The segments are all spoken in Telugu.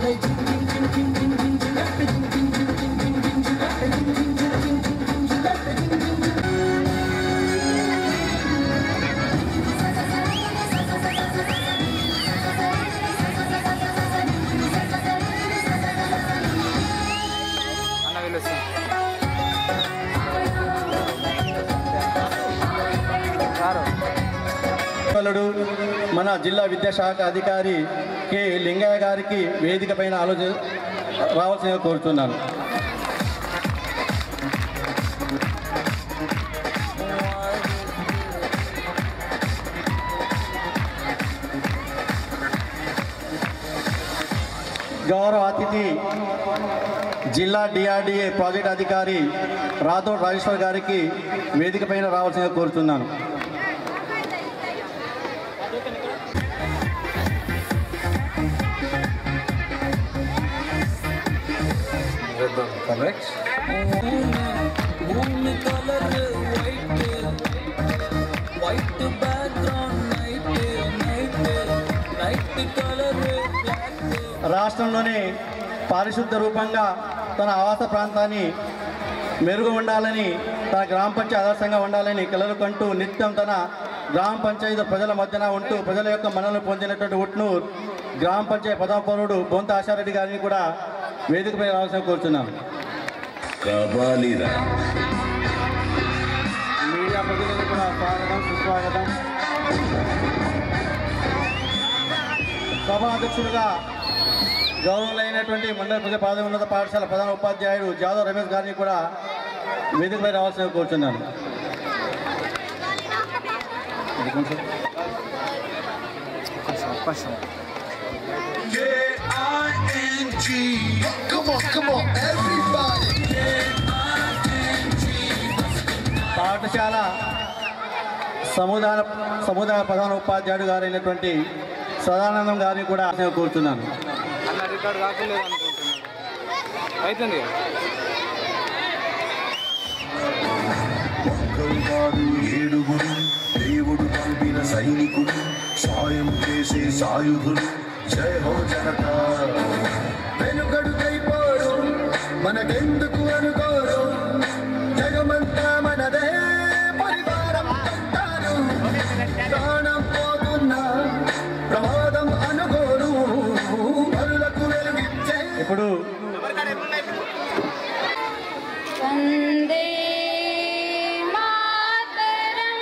అన్న వెళ్ళొస్తాం సారు వలుడు మన జిల్లా విద్యాశాఖ అధికారి కె లింగయ్య గారికి వేదిక పైన ఆలోచన రావాల్సిందిగా కోరుతున్నాను గౌరవ అతిథి జిల్లా డిఆర్డిఏ ప్రాజెక్ట్ అధికారి రాథోడ్ రాజేశ్వర్ గారికి వేదిక పైన రావాల్సిందిగా కోరుతున్నాను కరెక్ట్ భూమి colour white white background night night night colour black రాష్ట్రంలోనే పారిశుద్ధ రూపంగా తన ఆవాస ప్రాంతాన్ని మెరుగు ఉండాలని తన గ్రామ పంచాయతీ ఆదర్శంగా ఉండాలని కలలు కంటూ నిత్యం తన గ్రామ పంచాయతీ ప్రజల మధ్యన ఉంటూ ప్రజల యొక్క మనలు పొందినటువంటి ఉట్నూర్ గ్రామ పంచాయతీ పదవపౌరుడు బొంత ఆశారెడ్డి గారిని కూడా వేదికపై రావాల్సిన కోరుతున్నాను కావాలిరా మీడియా ప్రతినిధులు కూడా స్వాగతం సుస్వాగతం సభ అధ్యక్షులుగా గౌరవులైనటువంటి మండల ప్రజా ప్రాథమిక పాఠశాల ప్రధాన ఉపాధ్యాయుడు జాదవ్ రమేష్ గారిని కూడా వేదికపై రావాల్సిన కోరుతున్నాను ఇది కొంచెం. కొంచెం K-I-N-G. Come on, come on, everybody. పాఠశాల సముదాయ సముదాయ ప్రధాన ఉపాధ్యాయుడు గారైనటువంటి సదానందం గారిని కూడా కోరుతున్నాను అన్న రికార్డ్ కాకలేదు అనుకుంటున్నాను అవుతుంది కదా ఒక్కరు కాదు ఏడుగురు దేవుడు పంపిన సైనికుడు సాయం చేసే సాయుధులు జయ హో జనతా వెనుకడుకైపోరు మనకెందుకు అనుకోరు జగమంతా మనదే పరివారం అంటారు ప్రాణం పోతున్నా ప్రమాదం అనుకోరు పరులకు వెలుగిచ్చే ఇప్పుడు वन्दे मातरं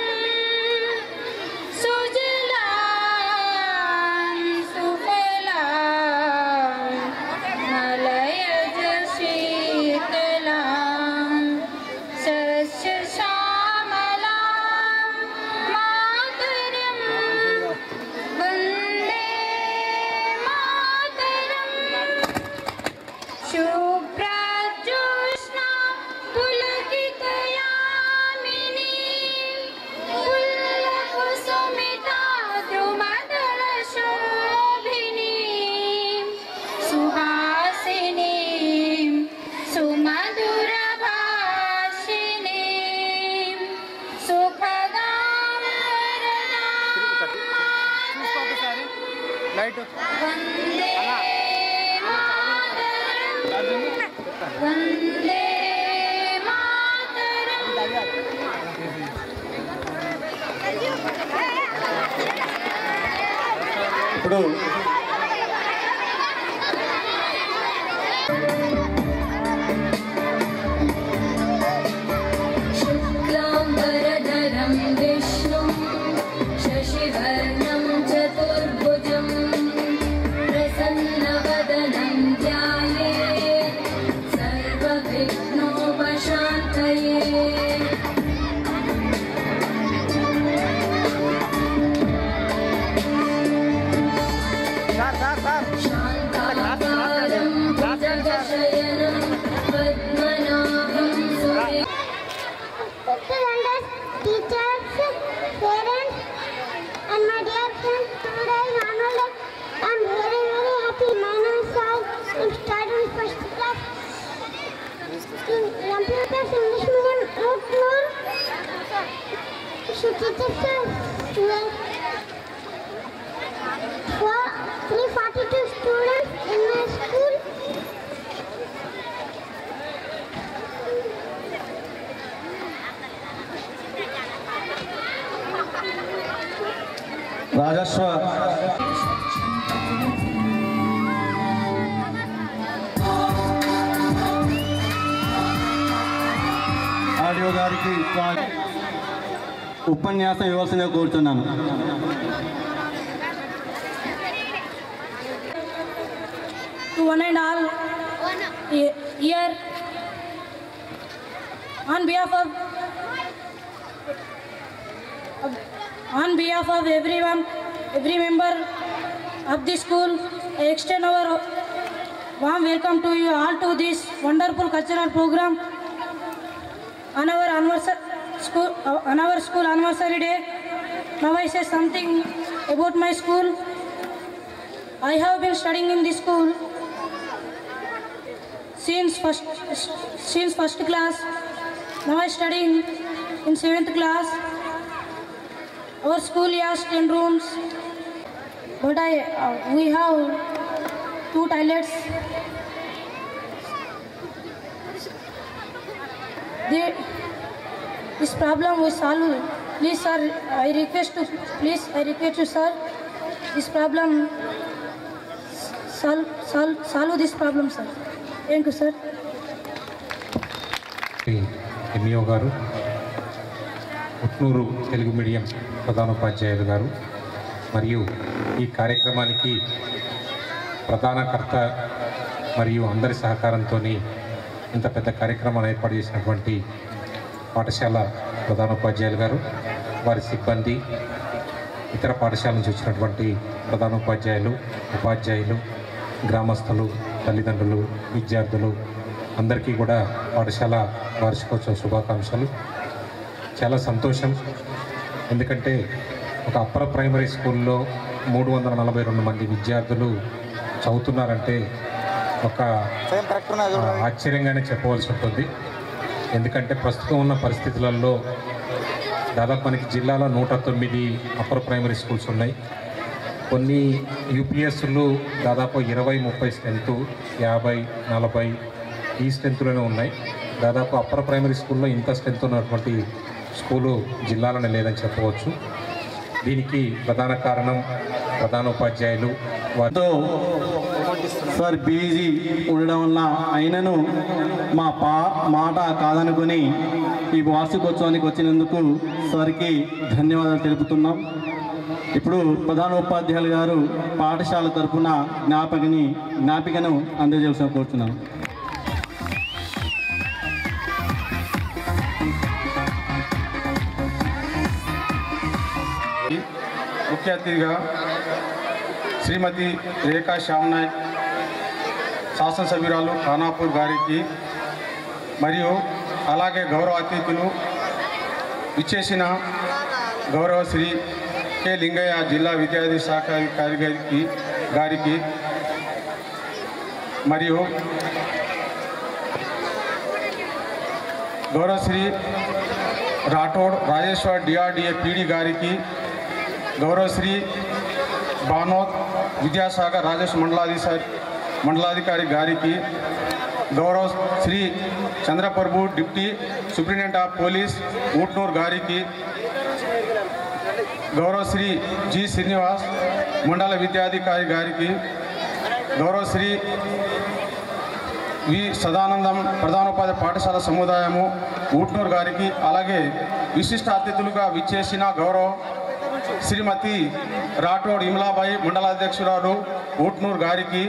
सुजलां सुफलां मलयज शीतलां सस्यश्यामलां मातरं वन्दे मातरम् शुभ्रज्योत्स्ना पुलकितयामिनी पुल्लकुसुमिता द्रुमदलशोभिनी सुहासिनी सुमधुरभाषिणी सुखदां చూసుకో ఒకసారి లైట్ वन्दे मातरम् वन्दे मातरम् ఇప్పుడు शुक्लाम्बरधरं विष्णुं शशिवर्णं चतुर्भुजं प्रसन्नवदनं ध्याये सर्वविघ्नोपशान्तये సార్ సార్ సార్ शान्ताकारं भुजगशयनं पद्मनाभं सुरे Students, teachers, parents, and my dear friends, today is annual day. I'm very, very happy. My name is Sai. I'm studying first class in MPS English Medium Outdoor. Should teachers well, for 342 students in my school. రాజస్వ ఆడియో గారికి స్వా- ఉపన్యాసం ఇవ్వాల్సిందిగా కోరుతున్నాను to one and all he- here on behalf of on behalf of everyone every member of the school I extend our warm welcome to you all to this wonderful cultural program on our anniversary school uh, on our school anniversary day now I say something about my school I have been studying in this school since first since first class. Now I studying in seventh class. Our school has ten rooms, but I uh, we have two toilets. The, this problem we solve. Please, sir, I request to please I request you, sir. This problem solve solve solve this problem, sir. Thank you, sir. Shri MEO గారు ఉట్నూరు తెలుగు మీడియం ప్రధానోపాధ్యాయులు గారు మరియు ఈ కార్యక్రమానికి ప్రధానకర్త మరియు అందరి సహకారంతో ఇంత పెద్ద కార్యక్రమాన్ని ఏర్పాటు చేసినటువంటి పాఠశాల ప్రధానోపాధ్యాయులు గారు వారి సిబ్బంది ఇతర పాఠశాల నుంచి వచ్చినటువంటి ప్రధానోపాధ్యాయులు ఉపాధ్యాయులు గ్రామస్తులు తల్లిదండ్రులు విద్యార్థులు అందరికీ కూడా పాఠశాల వార్షికోత్సవ శుభాకాంక్షలు చాలా సంతోషం ఎందుకంటే ఒక అప్పర్ ప్రైమరీ స్కూల్లో మూడు వందల నలభై రెండు మంది విద్యార్థులు చదువుతున్నారంటే ఒక ఆ, ఆశ్చర్యంగానే చెప్పవలసి ఉంటుంది ఎందుకంటే ప్రస్తుతం ఉన్న పరిస్థితులలో దాదాపు మనకి జిల్లాలో నూట తొమ్మిది అప్పర్ ప్రైమరీ స్కూల్స్ ఉన్నాయి కొన్ని యూపీఎస్లు దాదాపు ఇరవై ముప్పై స్ట్రెంత్ యాభై నలభై ఈ స్ట్రెంత్లోనే ఉన్నాయి దాదాపు అప్పర్ ప్రైమరీ స్కూల్లో ఇంత స్ట్రెంత్ ఉన్నటువంటి స్కూలు జిల్లాలోనే లేదని చెప్పవచ్చు దీనికి ప్రధాన కారణం ప్రధానోపాధ్యాయులు వారి ఎంతో సార్ బిజీ ఉండడం వల్ల అయినను మా పా మాట కాదనుకొని ఈ వార్షికోత్సవానికి వచ్చినందుకు సార్కి ధన్యవాదాలు తెలుపుతున్నాం ఇప్పుడు ప్రధానోపాధ్యాయులు గారు పాఠశాల తరపున జ్ఞాపకని జ్ఞాపికను అందజేయాల్సిన కోరుతున్నాను ముఖ్య అతిథిగా శ్రీమతి రేఖా శ్యామ్నాయక్ శాసనసభ్యురాలు ఖానాపూర్ గారికి మరియు అలాగే గౌరవ అతిథులు విచ్చేసిన గౌరవ శ్రీ కె లింగయ్య జిల్లా విద్యార్థి శాఖ అధికారి గారికి గారికి మరియు గౌరవ శ్రీ రాఠోడ్ రాజేశ్వర్ డిఆర్డిఏ పీడి గారికి గౌరవశ్రీ బానోద్ విద్యాసాగర్ రాజేష్ మండలాధికారి మండలాధికారి గారికి గౌరవ Shri Chandraprabhu deputy superintendent of police Utnoor గారికి గౌరవ శ్రీ జి శ్రీనివాస్ మండల విద్యాధికారి గారికి గౌరవ శ్రీ వి సదానందం ప్రధానోపాధ్యాయ పాఠశాల సముదాయము ఊట్నూరు గారికి అలాగే విశిష్ట అతిథులుగా విచ్చేసిన గౌరవ శ్రీమతి రాఠోడ్ ఇమ్లాబాయి మండలాధ్యక్షురాలు ఊట్నూరు గారికి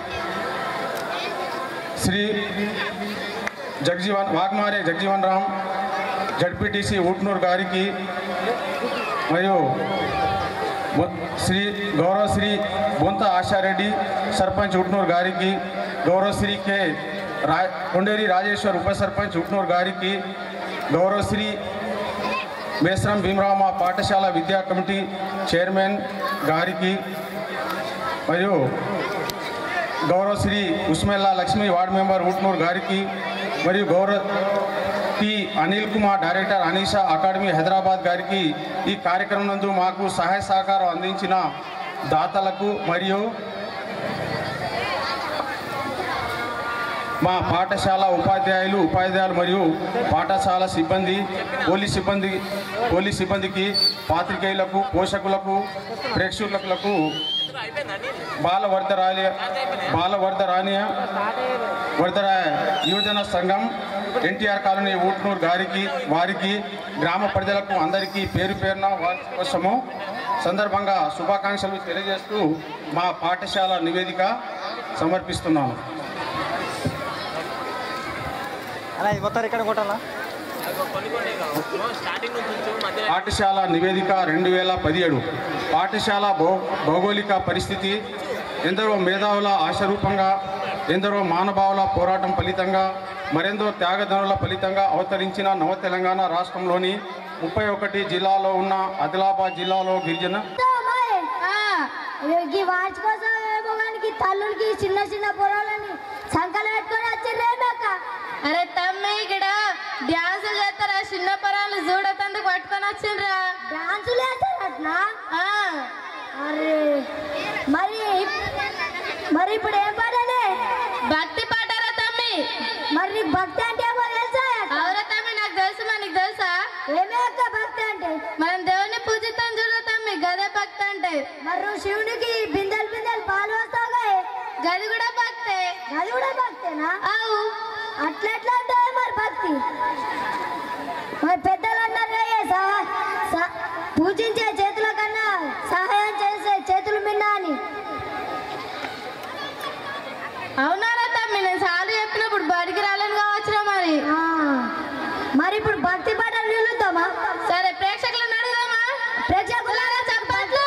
శ్రీ జగజీవన్ వాగ్మారే జగజీవన్ రామ్ జడ్పీటీసీ ఊట్నూరు గారికి మరియు బొ- శ్రీ గౌరవశ్రీ బొంత ఆశారెడ్డి సర్పంచ్ ఉట్నూరు గారికి గౌరవశ్రీ కె రా కొండేరి రాజేశ్వర్ ఉప సర్పంచ్ ఉట్నూరు గారికి గౌరవశ్రీ మేస్రం భీమరావు మా పాఠశాల విద్యా కమిటీ చైర్మన్ గారికి మరియు గౌరవశ్రీ ఉస్మెల్లా లక్ష్మి వార్డు మెంబర్ ఉట్నూరు గారికి మరియు గౌరవ P Anil Kumar director Anisha academy Hyderabad గారికి ఈ కార్యక్రమం నందు మాకు సహాయ సహకారం అందించిన దాతలకు మరియు మా పాఠశాల ఉపాధ్యాయులు ఉపాధ్యాయులు మరియు పాఠశాల సిబ్బంది పోలీస్ సిబ్బంది పోలీస్ సిబ్బందికి పాత్రికేయులకు పోషకులకు ప్రేక్షకులకు బాలవర్ధరాలి బాలవర్ధరాణి వర్ధర యువజన సంఘం ఎన్టీఆర్ కాలనీ ఊట్నూరు గారికి వారికి గ్రామ ప్రజలకు అందరికీ పేరు పేరున వారి కోసము సందర్భంగా శుభాకాంక్షలు తెలియజేస్తూ మా పాఠశాల నివేదిక సమర్పిస్తున్నాను అలా ఇది మొత్తం ఇక్కడ కొట్టాలా పాఠశాల నివేదిక రెండు వేల పదిహేడు పాఠశాల భౌ భౌగోళిక పరిస్థితి ఎందరో మేధావుల ఆశారూపంగా ఎందరో మానవాళుల పోరాటం ఫలితంగా మరెందరో త్యాగధనుల ఫలితంగా అవతరించిన నవ తెలంగాణ రాష్ట్రంలోని ముప్పై ఒకటి జిల్లాలో ఉన్న ఆదిలాబాద్ జిల్లాలో గిరిజన ఈ వార్షికోత్సవం ఏమో కానీ తల్లులకి చిన్న చిన్న పొలాలని సంకలు పెట్టుకొని వచ్చిర్రేమక్క అరే తమ్మి ఇక్కడ డ్యాన్సులు చేస్తారా చిన్న పరాలు చూడతందుకు పట్టుకొని వచ్చిండ్రా డాన్సులు వేస్తారట్నా ఆ, అరే మరి మరి ఇప్పుడు ఏం పాటనే భక్తి పాటారా తమ్మి మరి నీకు భక్తి అంటే ఏమో తెలుసా అక్క? అవురా తమ్మి నాకు తెలుసు మరి నీకు తెలుసా ఏమే అక్క భక్తి అంటే మనం దేవుని పూజిస్తాం చూడ తమ్మి గదే భక్తి అంటే మరి నువ్వు శివునికి బిందెలు బిందెలు పాలు వస్తావుగా గది కూడా భక్తే అది కూడా భక్తేనా అవు అట్లెట్లా అంటే మరి భక్తి మరి పెద్దలు అన్నారు కదా, సహా- స- పూజించే చేతుల కన్నా సహాయం చేసే చేతులు మిన్నా అని అవునారా తమ్మి నేను సార్లు చెప్పినప్పుడు బడికి రాలేను కావచ్చురా మరి ఆ, మరి ఇప్పుడు భక్తి పాటలు నిలుద్దామా సరే ప్రేక్షకులను అడుగుదామా ప్రేక్షకులారా చప్పట్లు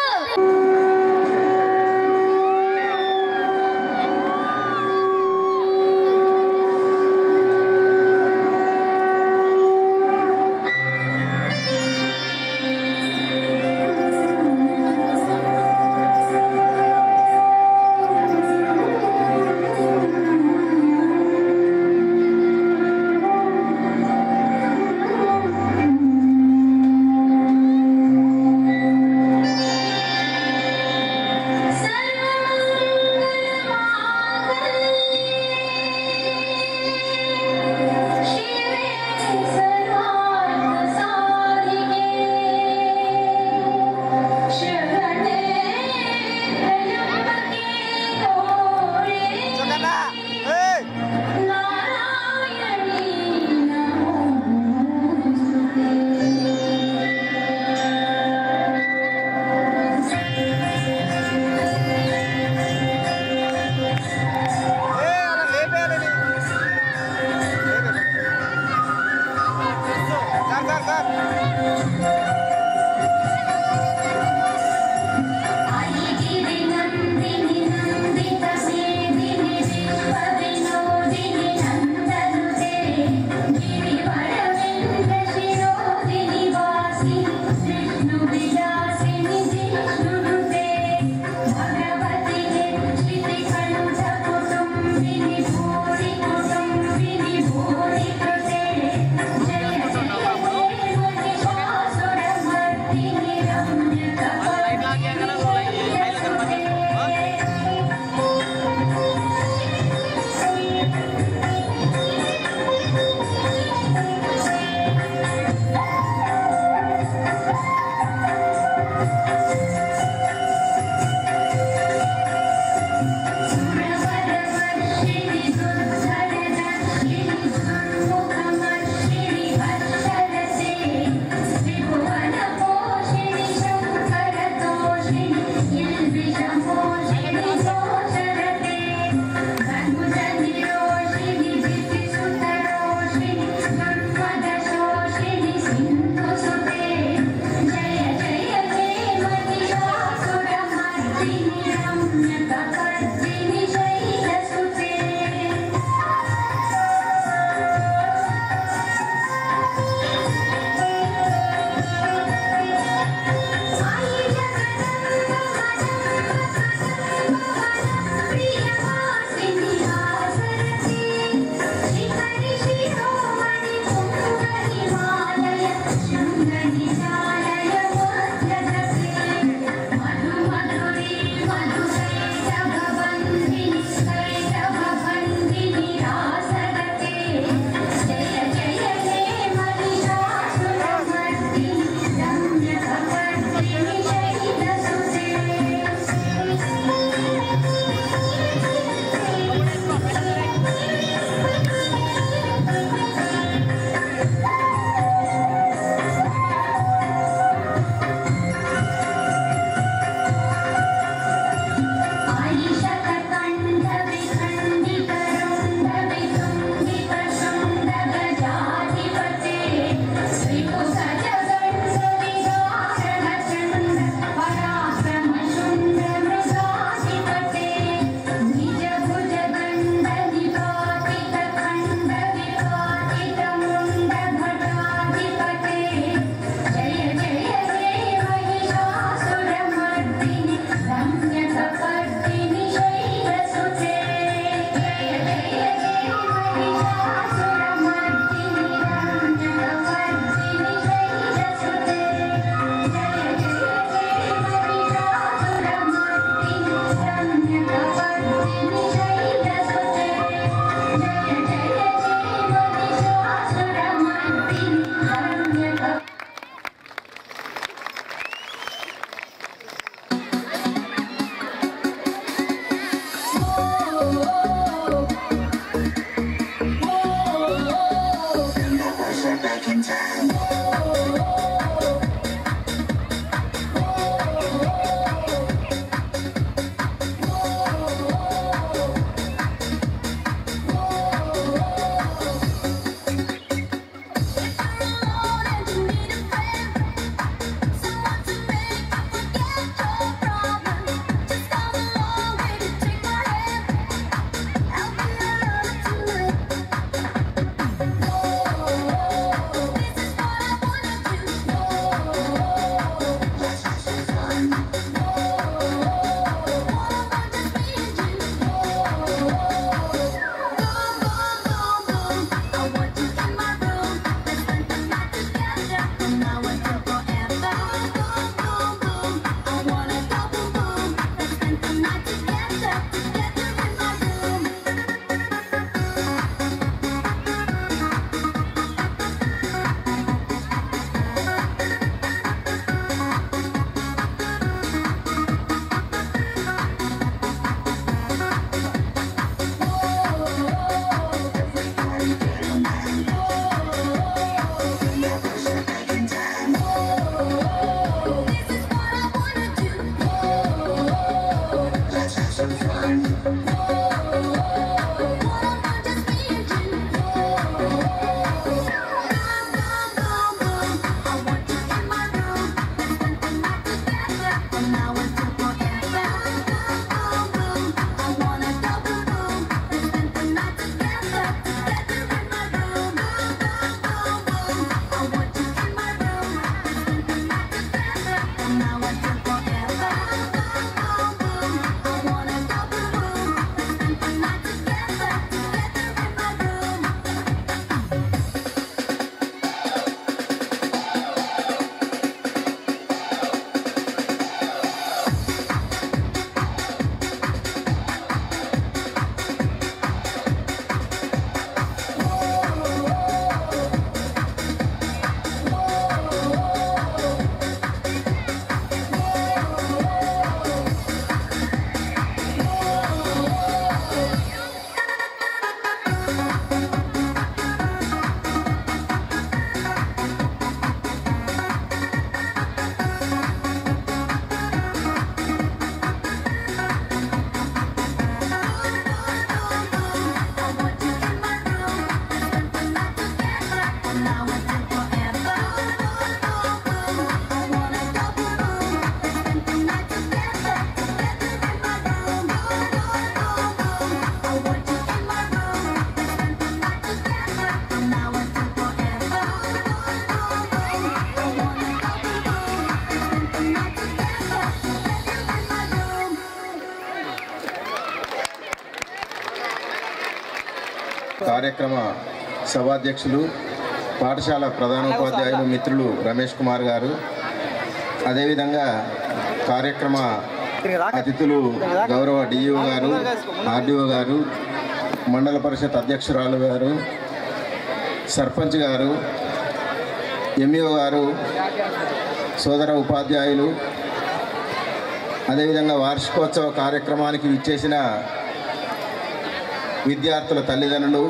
కార్యక్రమ సభాధ్యక్షులు పాఠశాల ప్రధానోపాధ్యాయులు మిత్రులు రమేష్ కుమార్ గారు అదేవిధంగా కార్యక్రమ అతిథులు గౌరవ డిఈఓ గారు ఆర్డీఓ గారు మండల పరిషత్ అధ్యక్షురాలు గారు సర్పంచ్ గారు ఎంఈఓ గారు సోదర ఉపాధ్యాయులు అదేవిధంగా వార్షికోత్సవ కార్యక్రమానికి విచ్చేసిన విద్యార్థుల తల్లిదండ్రులు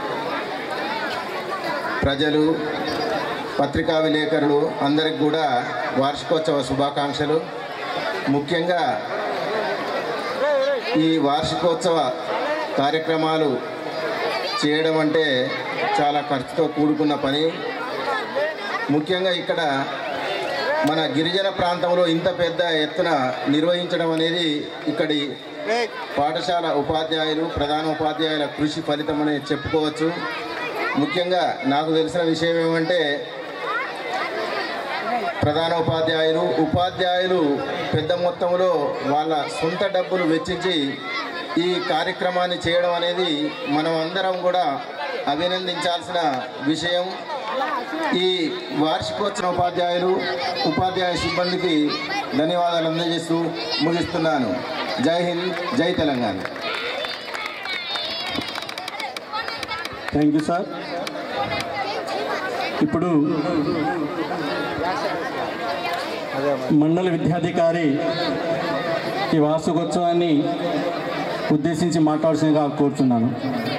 ప్రజలు పత్రికా విలేకరులు అందరికి కూడా వార్షికోత్సవ శుభాకాంక్షలు ముఖ్యంగా ఈ వార్షికోత్సవ కార్యక్రమాలు చేయడం అంటే చాలా ఖర్చుతో కూడుకున్న పని ముఖ్యంగా ఇక్కడ మన గిరిజన ప్రాంతంలో ఇంత పెద్ద ఎత్తున నిర్వహించడం అనేది ఇక్కడి పాఠశాల ఉపాధ్యాయులు ప్రధాన ఉపాధ్యాయుల కృషి ఫలితం అని చెప్పుకోవచ్చు ముఖ్యంగా నాకు తెలిసిన విషయం ఏమంటే ప్రధాన ఉపాధ్యాయులు ఉపాధ్యాయులు పెద్ద మొత్తంలో వాళ్ళ సొంత డబ్బులు వెచ్చించి ఈ కార్యక్రమాన్ని చేయడం అనేది మనం అందరం కూడా అభినందించాల్సిన విషయం ఈ వార్షికోత్సవ ఉపాధ్యాయులు ఉపాధ్యాయ సిబ్బందికి ధన్యవాదాలు అందజేస్తూ ముగిస్తున్నాను జై హింద్ జై తెలంగాణ థ్యాంక్ యూ సార్ ఇప్పుడు మండల విద్యాధికారి ఈ వార్షికోత్సవాన్ని ఉద్దేశించి మాట్లాడాల్సిందిగా కోరుతున్నాను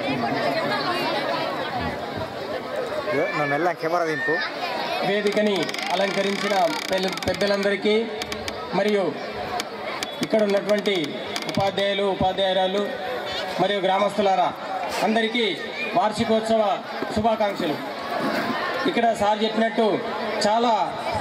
నా మెల్ల కెమెరా దింపు వేదికని అలంకరించిన పెద్ద పెద్దలందరికీ మరియు ఇక్కడ ఉన్నటువంటి ఉపాధ్యాయులు ఉపాధ్యాయురాలు మరియు గ్రామస్తులారా అందరికీ వార్షికోత్సవ శుభాకాంక్షలు ఇక్కడ సార్ చెప్పినట్టు చాలా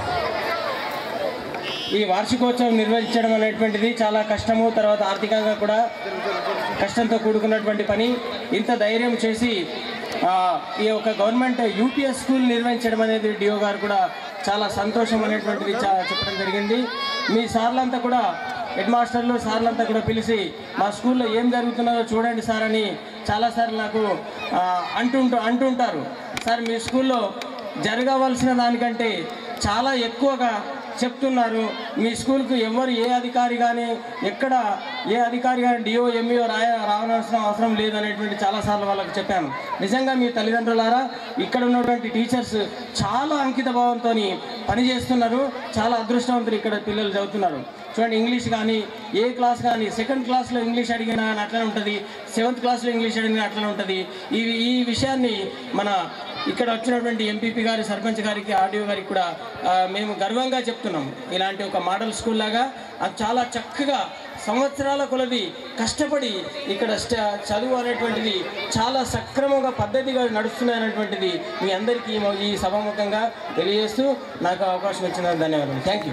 ఈ వార్షికోత్సవం నిర్వహించడం అనేటువంటిది చాలా కష్టము తర్వాత ఆర్థికంగా కూడా కష్టంతో కూడుకున్నటువంటి పని ఇంత ధైర్యం చేసి ఆ, ఈ యొక్క గవర్నమెంట్ యూపీఎస్ స్కూల్ నిర్వహించడం అనేది డిఓ గారు కూడా చాలా సంతోషం అనేటువంటిది చా- చెప్పడం జరిగింది మీ సార్లంతా కూడా హెడ్ మాస్టర్లు సార్లంతా కూడా పిలిచి మా స్కూల్లో ఏం జరుగుతున్నదో చూడండి సార్ అని చాలాసార్లు నాకు ఆ, అంటుంటూ అంటుంటారు సార్ మీ స్కూల్లో జరగవలసిన దానికంటే చాలా ఎక్కువగా చెప్తున్నారు మీ స్కూల్కు ఎవరు ఏ అధికారి కానీ ఎక్కడ ఏ అధికారి కానీ డిఓ ఎంఈఓ రాయ రావాల్సిన అవసరం లేదనేటువంటి చాలాసార్లు వాళ్ళకి చెప్పాను నిజంగా మీ తల్లిదండ్రులారా ఇక్కడ ఉన్నటువంటి టీచర్స్ చాలా అంకిత భావంతో పనిచేస్తున్నారు చాలా అదృష్టవంతులు ఇక్కడ పిల్లలు చదువుతున్నారు చూడండి ఇంగ్లీష్ కానీ ఏ క్లాస్ కానీ సెకండ్ క్లాస్లో ఇంగ్లీష్ అడిగినా అని అట్లనే ఉంటుంది సెవెంత్ క్లాస్లో ఇంగ్లీష్ అడిగినా అట్లనే ఉంటుంది ఈ ఈ విషయాన్ని మన ఇక్కడ వచ్చినటువంటి ఎంపీపీ గారి సర్పంచ్ గారికి ఆర్డీఓ గారికి కూడా ఆ, మేము గర్వంగా చెప్తున్నాం ఇలాంటి ఒక మోడల్ స్కూల్ లాగా అది చాలా చక్కగా సంవత్సరాల కొలది కష్టపడి ఇక్కడ స్ట- చదువు అనేటువంటిది చాలా సక్రమంగా పద్ధతిగా నడుస్తున్నాయి అనేటువంటిది మీ అందరికీ ఈ- ఈ సభాముఖంగా తెలియజేస్తూ నాకు అవకాశం ఇచ్చినందుకు ధన్యవాదాలు థ్యాంక్ యూ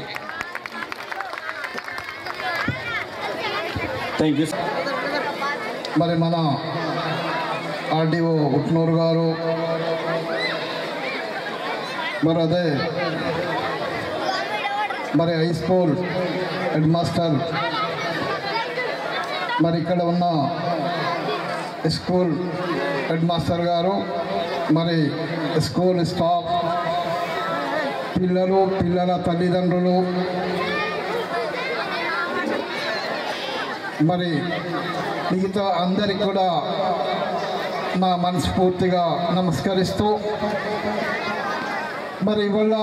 థ్యాంక్ యూ మరి మన ఆర్డీఓ ఉట్నూరు గారు మరి అదే మరి హై స్కూల్ హెడ్ మాస్టర్ మరి ఇక్కడ ఉన్న స్కూల్ హెడ్ మాస్టర్ గారు మరి స్కూల్ స్టాఫ్ పిల్లలు పిల్లల తల్లిదండ్రులు మరి మిగతా అందరికి కూడా నా మనస్ఫూర్తిగా నమస్కరిస్తూ మరి ఇవాళ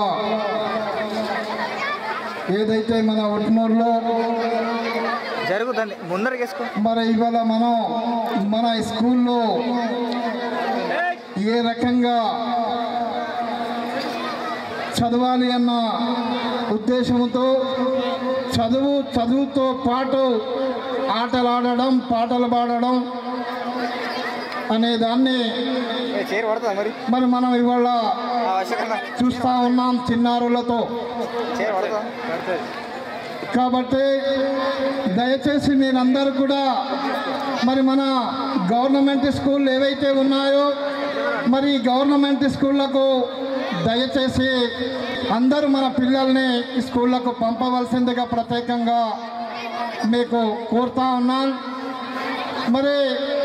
ఏదైతే మన ఒట్నూరులో జరుగుతుంది ముందరకేసుకో మరి ఇవాళ మనం మన స్కూల్లో ఏ రకంగా చదవాలి అన్న ఉద్దేశంతో చదువు చదువుతో పాటు ఆటలు ఆడడం పాటలు పాడడం అనే దాన్ని చీర పడుతుందా మరి మరి మనం ఇవాళ వర్షకన్నా చూస్తూ ఉన్నాం చిన్నారులతో చీర పడుతుందా కాబట్టి దయచేసి మీరందరూ కూడా మరి మన గవర్నమెంట్ స్కూల్ ఏవైతే ఉన్నాయో మరి ఈ గవర్నమెంట్ స్కూళ్ళకు దయచేసి అందరూ మన పిల్లల్ని ఈ స్కూళ్ళకు పంపవలసిందిగా ప్రత్యేకంగా మీకు కోరుతా ఉన్నాను మరి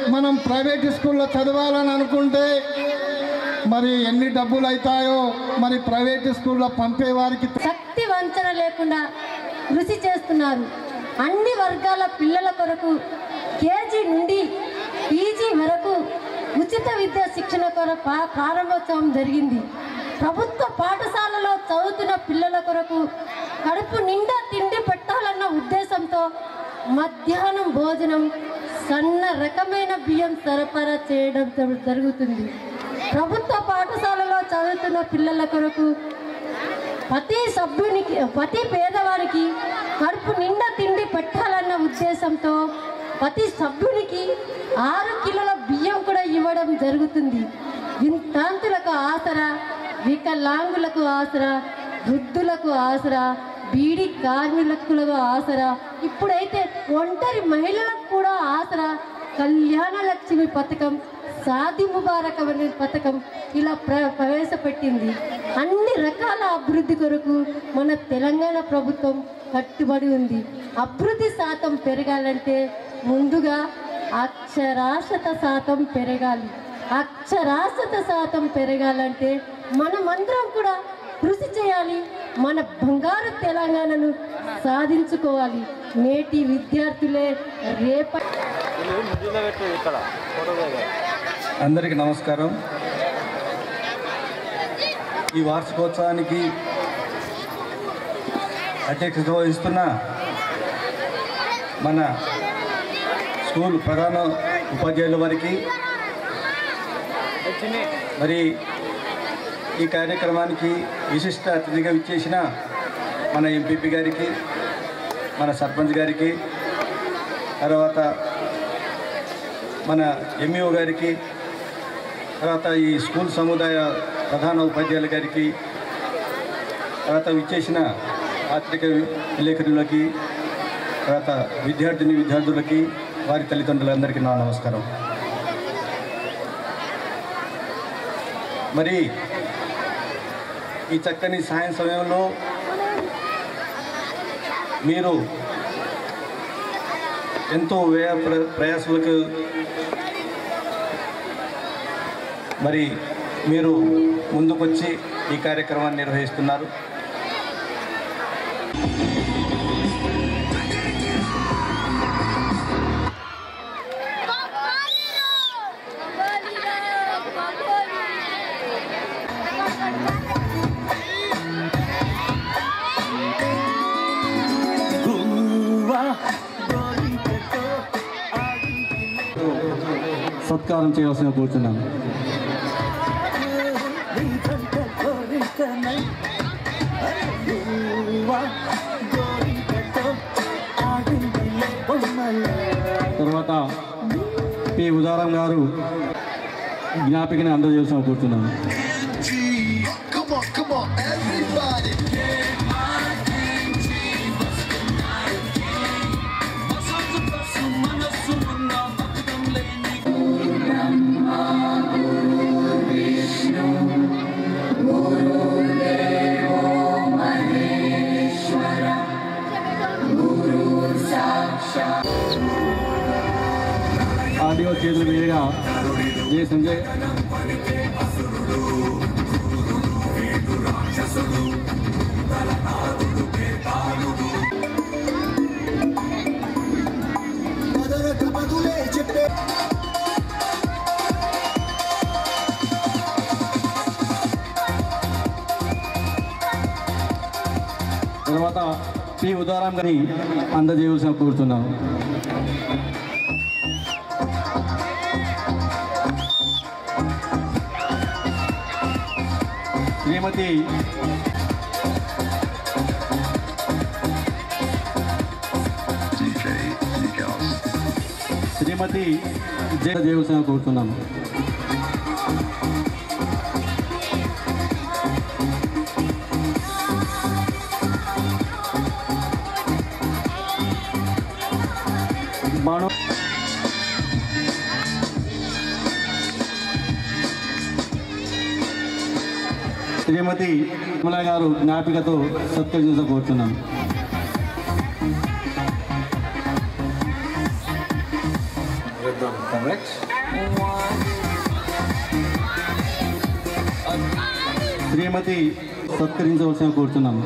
మనం ప్రైవేట్ స్కూల్లో చదవాలని అనుకుంటే మరి ఎన్ని డబ్బులు అవుతాయో మరి ప్రైవేట్ స్కూల్లో పంపే వారికి శక్తి వంచన లేకుండా కృషి చేస్తున్నారు అన్ని వర్గాల పిల్లల కొరకు కేజీ నుండి పీజీ వరకు ఉచిత విద్యా శిక్షణ కొరకు ప్రా- ప్రారంభోత్సవం జరిగింది ప్రభుత్వ పాఠశాలలో చదువుతున్న పిల్లల కొరకు కడుపు నిండా తిండి పెట్టాలన్న ఉద్దేశంతో మధ్యాహ్నం భోజనం సన్న రకమైన బియ్యం సరఫరా చేయడం జరు- జరుగుతుంది ప్రభుత్వ పాఠశాలలో చదువుతున్న పిల్లల కొరకు ప్రతి సభ్యునికి ప్రతి పేదవారికి కడుపు నిండా తిండి పెట్టాలన్న ఉద్దేశంతో ప్రతి సభ్యునికి ఆరు కిలోల బియ్యం కూడా ఇవ్వడం జరుగుతుంది వింతాంతులకు ఆసరా వికలాంగులకు ఆసరా వృద్ధులకు ఆసరా బీడి కార్మికులకు ఆసరా ఇప్పుడైతే ఒంటరి మహిళలకు కూడా ఆసరా కళ్యాణ లక్ష్మి పథకం సాది ముబారక్ అనే పథకం ఇలా ప్ర ప్రవేశపెట్టింది అన్ని రకాల అభివృద్ధి కొరకు మన తెలంగాణ ప్రభుత్వం కట్టుబడి ఉంది అభివృద్ధి శాతం పెరగాలంటే ముందుగా అక్షరాస్యత శాతం పెరగాలి అక్షరాస్యత శాతం పెరగాలంటే మనమందరం కూడా కృషి చేయాలి మన బంగారు తెలంగాణను సాధించుకోవాలి నేటి విద్యార్థులే రేపటి అందరికీ నమస్కారం ఈ వార్షికోత్సవానికి అధ్యక్షత వహిస్తున్న మన స్కూల్ ప్రధాన ఉపాధ్యాయుల వారికి మరి ఈ కార్యక్రమానికి విశిష్ట అతిథిగా ఇచ్చేసిన మన ఎంపీపీ గారికి మన సర్పంచ్ గారికి తర్వాత మన ఎంఈఓ గారికి తర్వాత ఈ స్కూల్ సముదాయ ప్రధాన ఉపాధ్యాయుల గారికి తర్వాత విచ్చేసిన ఆర్థిక విలేకరులకి తర్వాత విద్యార్థిని విద్యార్థులకి వారి తల్లిదండ్రులందరికీ నా నమస్కారం మరి ఈ చక్కని సాయం సమయంలో మీరు ఎంతో వ్యయ ప్ర- ప్రయాసలకు మరి మీరు ముందుకొచ్చి ఈ కార్యక్రమాన్ని నిర్వహిస్తున్నారు సత్కారం చేయవలసిన కూర్చున్నాను తర్వాత పి ఉదారం గారు జ్ఞాపికని అందజేసిన కూర్చున్నాను Come on, come on, everybody. ఆడియో చేతుల మీదుగా జయ సంజయ్ తర్వాత పి ఉదారం గారి అందజేయవలసిన కోరుతున్నాను శ్రీమతి శ్రీమతి జయ చేయవలసిన కోరుతున్నాను బాణం శ్రీమతి విమల గారు జ్ఞాపికతో సత్కరించ కోరుతున్నాను తమ శ్రీమతి సత్కరించవలసిన కోరుతున్నాను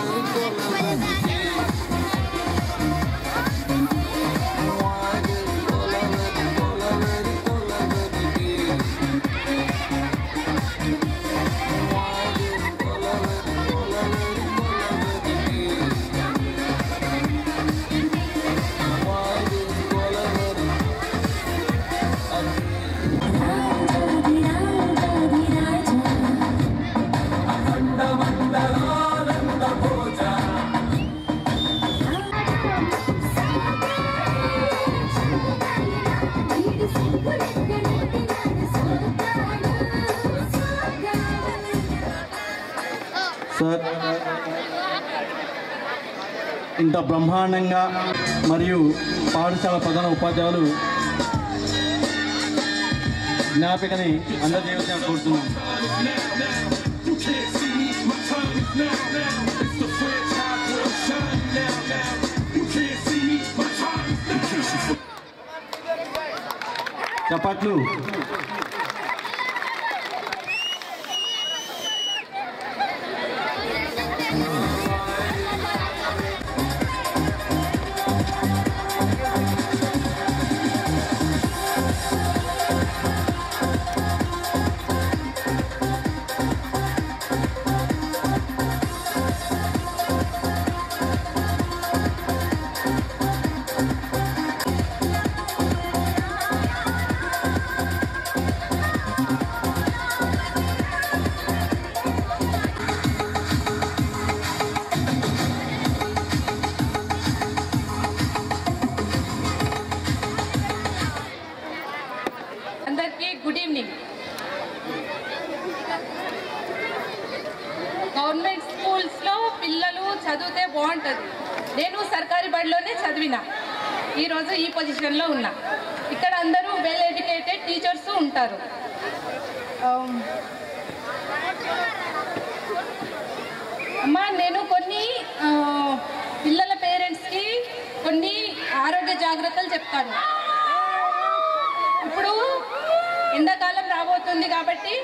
సార్ ఇంత బ్రహ్మాండంగా మరియు పాఠశాల ప్రధాన ఉపాధ్యాయులు జ్ఞాపికని అందజేయవలసిన కోరుతున్నాను చప్పట్లు అందరికీ గుడ్ ఈవినింగ్ గవర్నమెంట్ స్కూల్స్లో పిల్లలు చదివితే బాగుంటుంది నేను సర్కారీ బడిలోనే చదివిన ఈరోజు ఈ పొజిషన్లో ఉన్నా ఇక్కడ అందరూ వెల్ ఎడ్యుకేటెడ్ టీచర్స్ ఉంటారు Um, అమ్మా నేను కొన్ని ఆ, పిల్లల పేరెంట్స్కి కొన్ని ఆరోగ్య జాగ్రత్తలు చెప్తాను ఇప్పుడు ఎండాకాలం రాబోతుంది కాబట్టి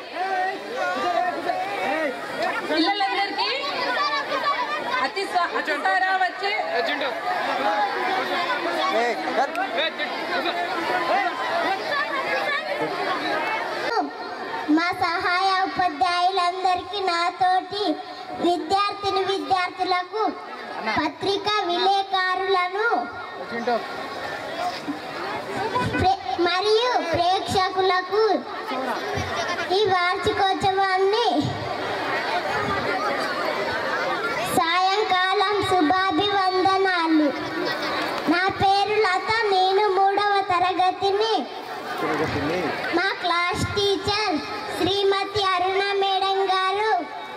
పిల్లలందరికీ అతి స్వ- అతిసారా వచ్చే మా సహాయ ఉపాధ్యాయులందరికీ నాతోటి విద్యార్థిని విద్యార్థులకు పత్రికా విలేకారులను ప్రే- మరియు ప్రేక్షకులకు ఈ వార్షికోత్సవాన్ని సాయంకాలం శుభాభివందనాలు నా పేరు లత నేను మూడవ తరగతిని మా class teacher Shrimati Aruna madam గారు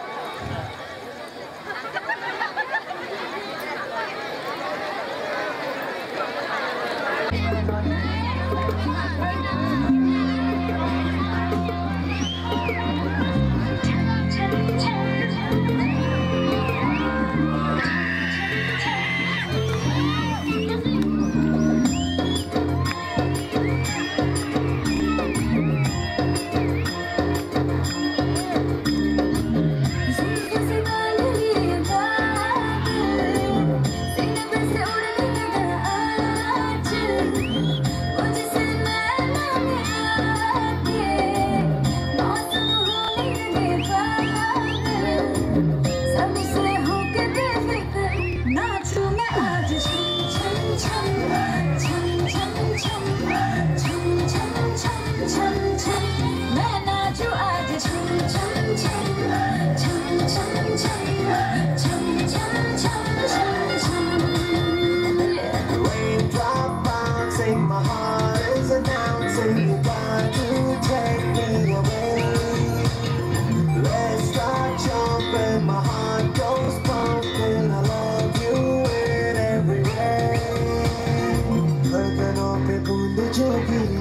Raindrop bouncing, my heart is announcing you got to take me away. Let's start jumping, my heart goes pumping. I love you in every way. धड़कनों पे बूंद जो गिरी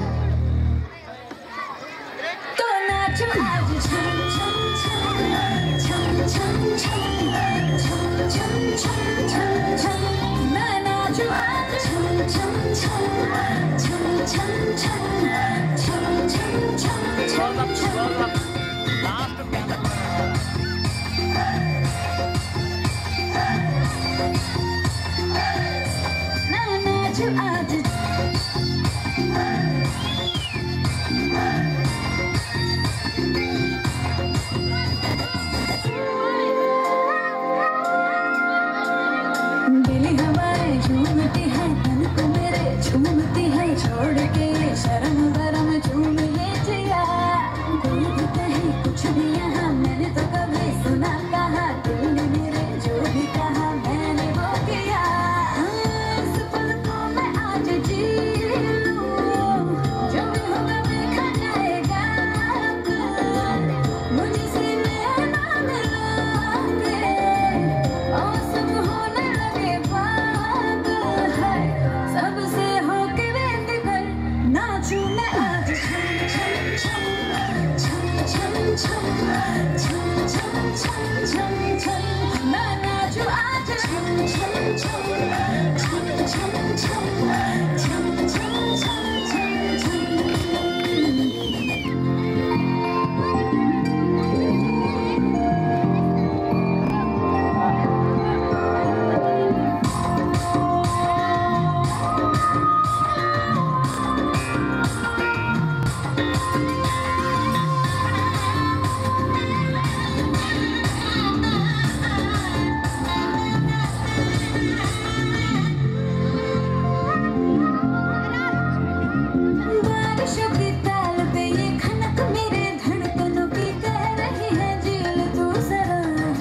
तो नाचो आज छम छम छम छम छम छम छम छम छम छम छम मैं नाच नाचो आज छम छम छम छम छम छम छम छम छम छम छम ना नाचो आज दिल हवाएं झूमती है तन को मेरे झूमती है छोड़ के ये शर्म गरम झूम ये जिया कोई भी कहे कुछ भी यहाँ मैंने तो कभी सुना कहा दिल ने मेरे जो भी कहा मैंने वो किया हाँ, इस पल को मैं आज जी लूं जो भी होगा देखा जाएगा मुझसे नैना मिलोगे और सब होने लगे पागल है सबसे होके बेफिक्र नाचूं मैं आज छम छम छम छम छम छम छम छम छम छम मैं नाचूं आज छम छम छम छम छम छम छम छम छम छम छम बारिशों की ताल पे ये खनक मेरे धड़कनों की कह रही है झील तू जरा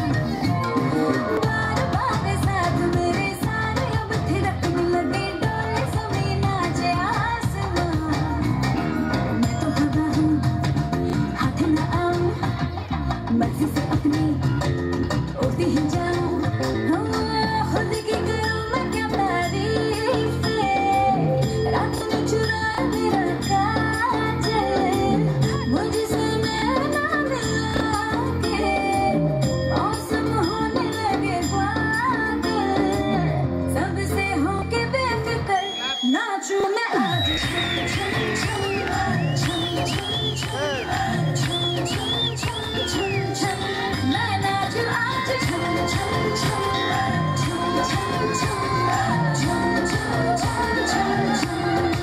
बार बार साथ मेरे सारे अब थिरकने लगे डोले सभी नाचे आसमां मैं तो हवा हूँ हाथ न आऊं मर्जी से अपनी उड़ती ही जाऊं हाँ, खुद की करूं मैं क्या तारीफ रात में चुरा मेरा काजल मुझसे नैना मिला के मौसम होने लगे पागल सबसे होके बेफिक्र नाचूं मैं आज छम छम छम छम छम छम छम छम छम छम मैं नाचूं आज छम छम छम छम छम छम छम छम छम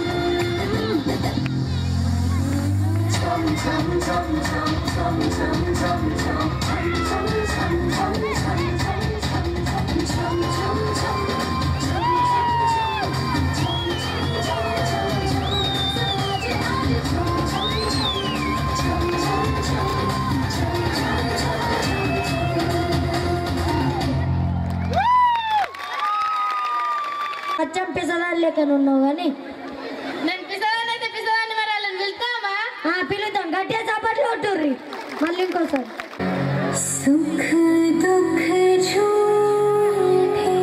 అచ్చం పిసదాలు లెక్క ఉన్నావు కానీ నేను పిసదాన్ని అయితే పిసదాన్ని మరి వాళ్ళని పిలుస్తామా పిలుద్దాం గట్టిగా చప్పట్లు కొట్టుర్రి మళ్ళీ ఇంకోసారి सुख दुख झूठे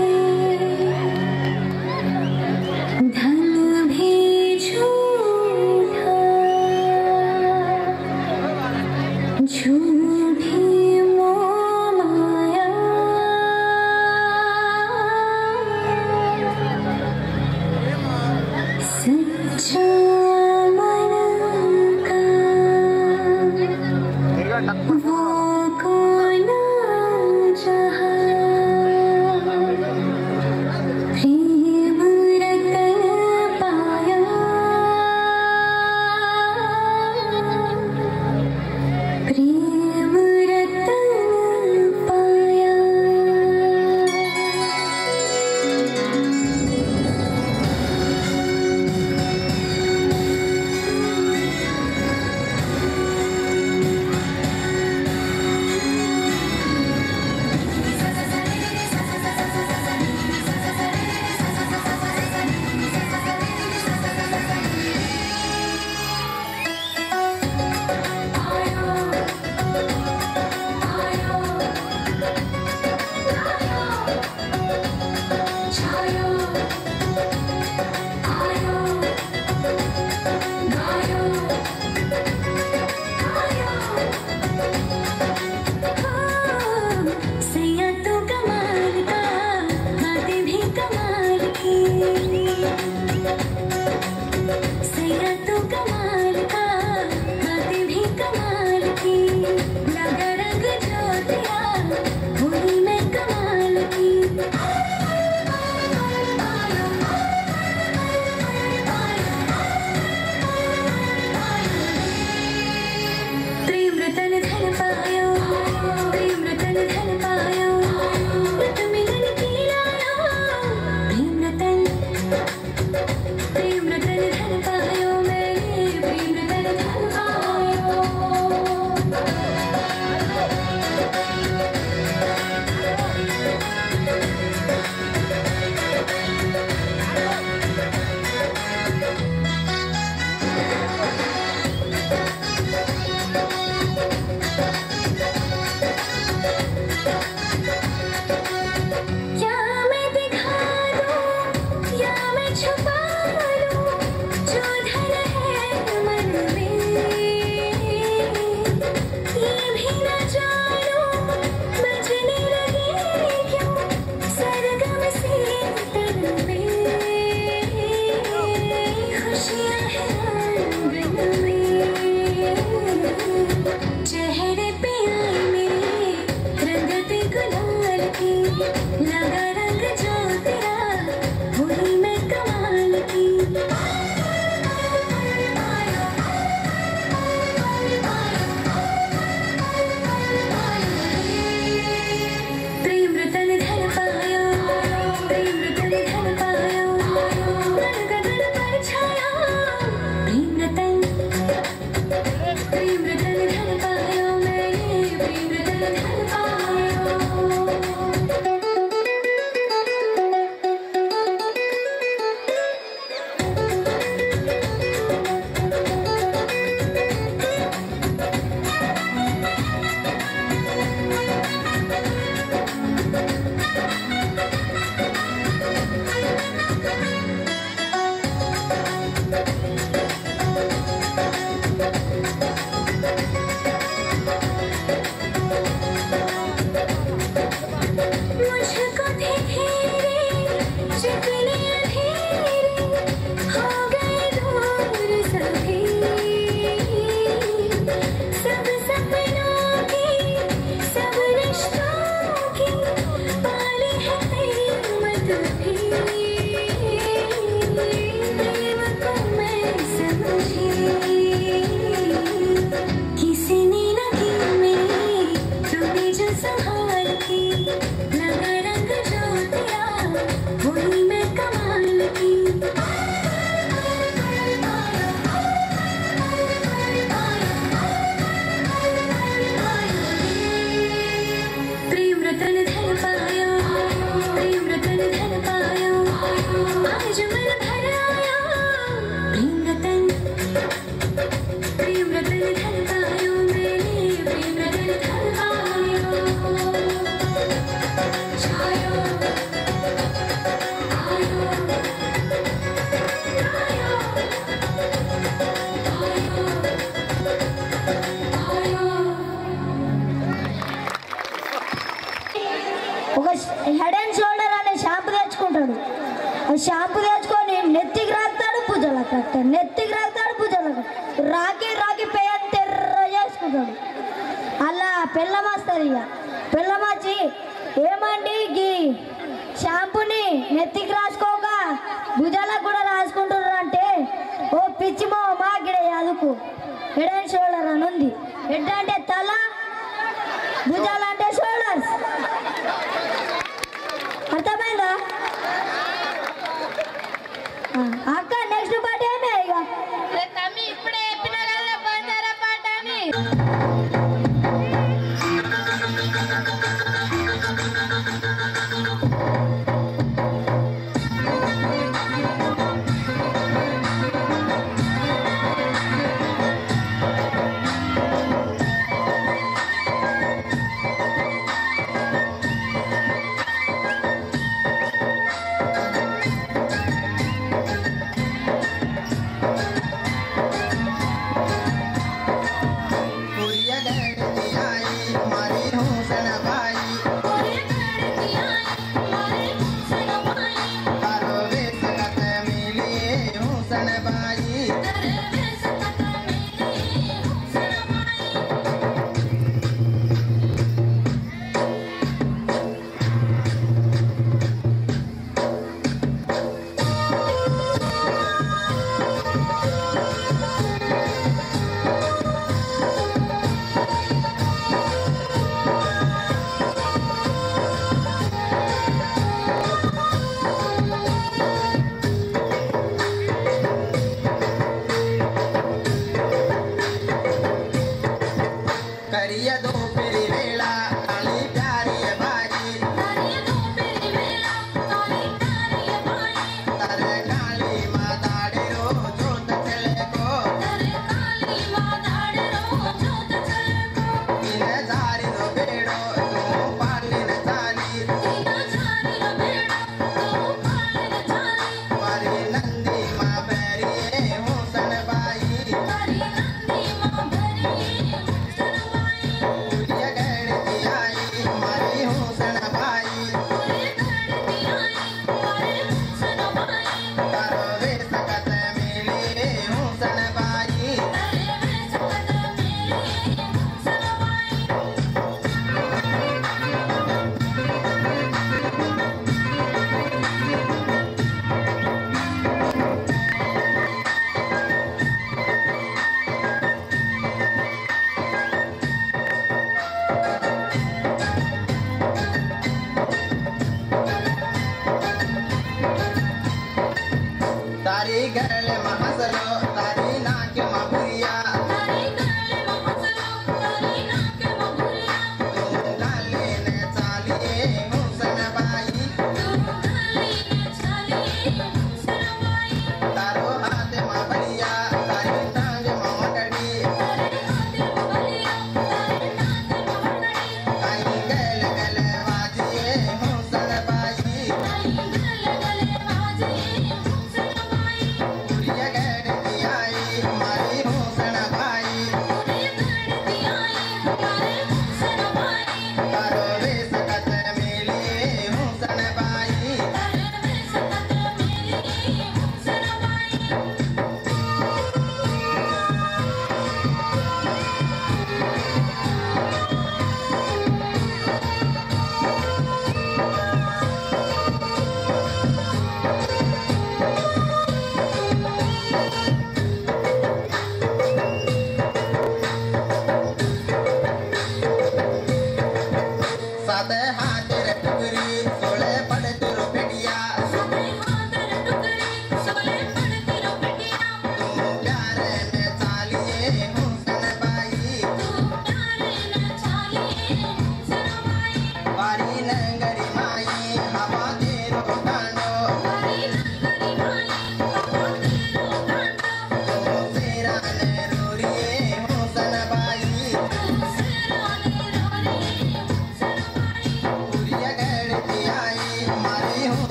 धन भी झूठा झूठी मोह माया सच्चा मन का वो कोई ना प्रेम रतन धन पायो मैंने प्रेम रतन धन पायो मुझको तेरे शक्लें अंधेरे हो गए दूर सभी सब सपनों की सब रिश्तों की पाली है कीमत भी प्रेम को मैं समझी किसी ने न की मेरी तूने जो संभाल की लगा रंग जो तेरा वही मैं कमाल की प्रेम रतन धन पायो प्रेम रतन धन पायो आज मन भर आया प्रेम रतन प्रेम रतन धन पायो मैंने प्रेम रतन धन पायो छायो आयो ఒక హెడ్ అండ్ షోల్డర్ అనే షాంపూ తెచ్చుకుంటాడు ఆ షాంపూ తెచ్చుకొని నెత్తికి రాస్తాడు పూజలకు రాస్తాడు నెత్తికి రాస్తాడు పూజలకు రాకి రాకి పేయ తెర్ర చేసుకుంటాడు అలా పెళ్ళమస్తుంది ఇక పెళ్ళమచ్చి ఏమండి గీ షాంపూని నెత్తికి రాసుకోక భుజాలకు కూడా రాసుకుంటున్నారు అంటే ఓ పిచ్చి మా మా గిడ అదుకు హెడ్ అండ్ షోల్డర్ అని ఉంది హెడ్ అంటే తల భుజాలు అంటే షోల్డర్స్ అర్థమైందా ఆ, అక్క నెక్స్ట్ పాట ఏమే ఇక తమ్మి ఇప్పుడే చెప్పిన కదా బంజారా పాట అని Thank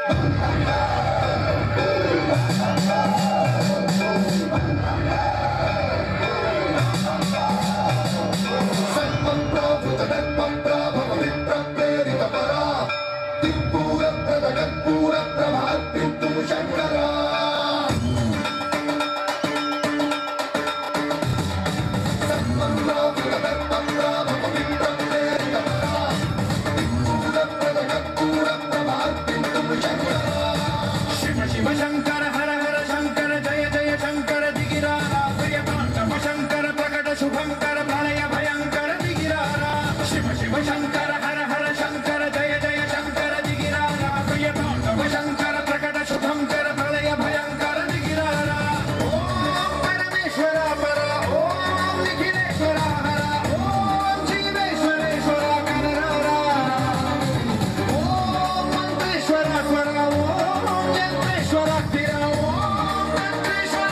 శివ శివ శంకర హర హర శంకర జయ జయ శంకర దిగిరారా ప్రియ తాండవ శంకర ప్రకట శుభంకర ప్రళయ భయంకర దిగిరారా శివ శివ శంకర హర హర శంకర జయ జయ శంకర దిగిరారా ప్రియ తాండవ శంకర ప్రకట శుభంకర ప్రళయ భయంకర దిగిరారా ఓం పరమేశ్వర పర ఓం నిఖిలేశ్వర హర ఓం జీవేశ్వరేశ్వర కనరారా ఓం మంత్రేశ్వర స్వర ఓం జంత్రేశ్వర స్థిర ఓం మంత్రేశ్వర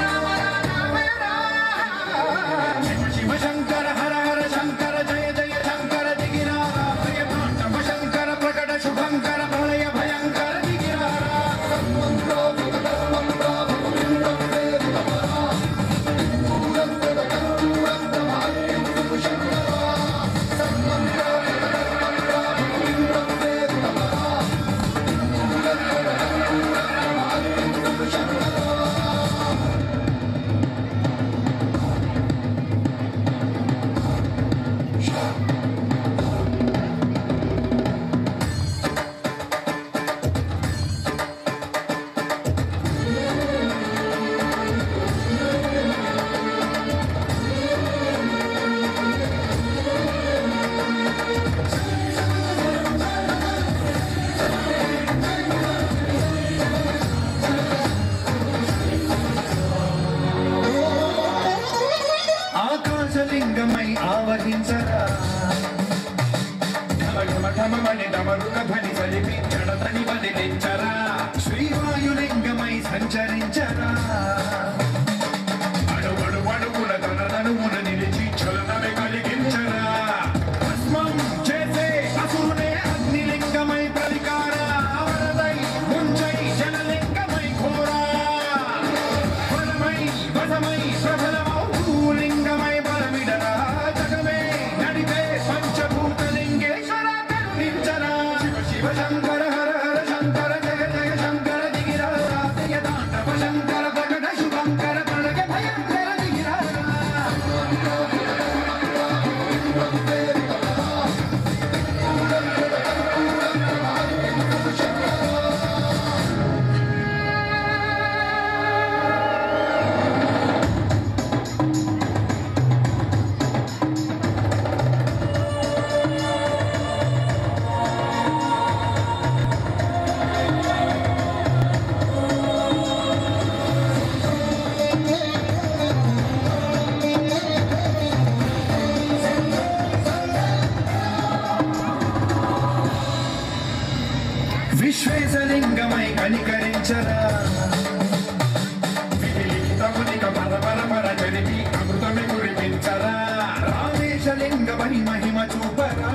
శివ శివ శంకర హర హర శంకర జయ జయ శంకర దిగిరారా ప్రియ తాండవ శంకర ప్రకట శుభంకర ప్రళయ భయంకర దిగిరారా ఆకాశలింగమై ఆవహించరా ఢమఢమఢమమని డమరుక ధ్వని సలిపి జడతని వదిలించరా శ్రీవాయులింగమై సంచరించరా అడుగడు అడుగుల తనదనుమున నిలిచి చలనమే కలిగించరా భస్మం చేసే అసురునే అగ్నిలింగమై ప్రతికార వరదై ముంచై జలలింగమై ఘోరా బలమై వశమై ప్రబలమౌ లింగమై బలమిడరా జగమే నడిపే పంచభూతలింగేశ్వర కరుణించరా శివ శివ శంకర హర హర శంకర జయ జయ శంకర దిగిరారా ప్రియ తాండవ శంకర ప్రకట శుభంకర ప్రళయ భయంకర దిగిరారా విశ్వేశలింగమై కనికరించరా విలిఖితమునిక పర పర పర జరిపి అమృతమే కురిపించరా రామేశలింగమని మహిమ చూపరా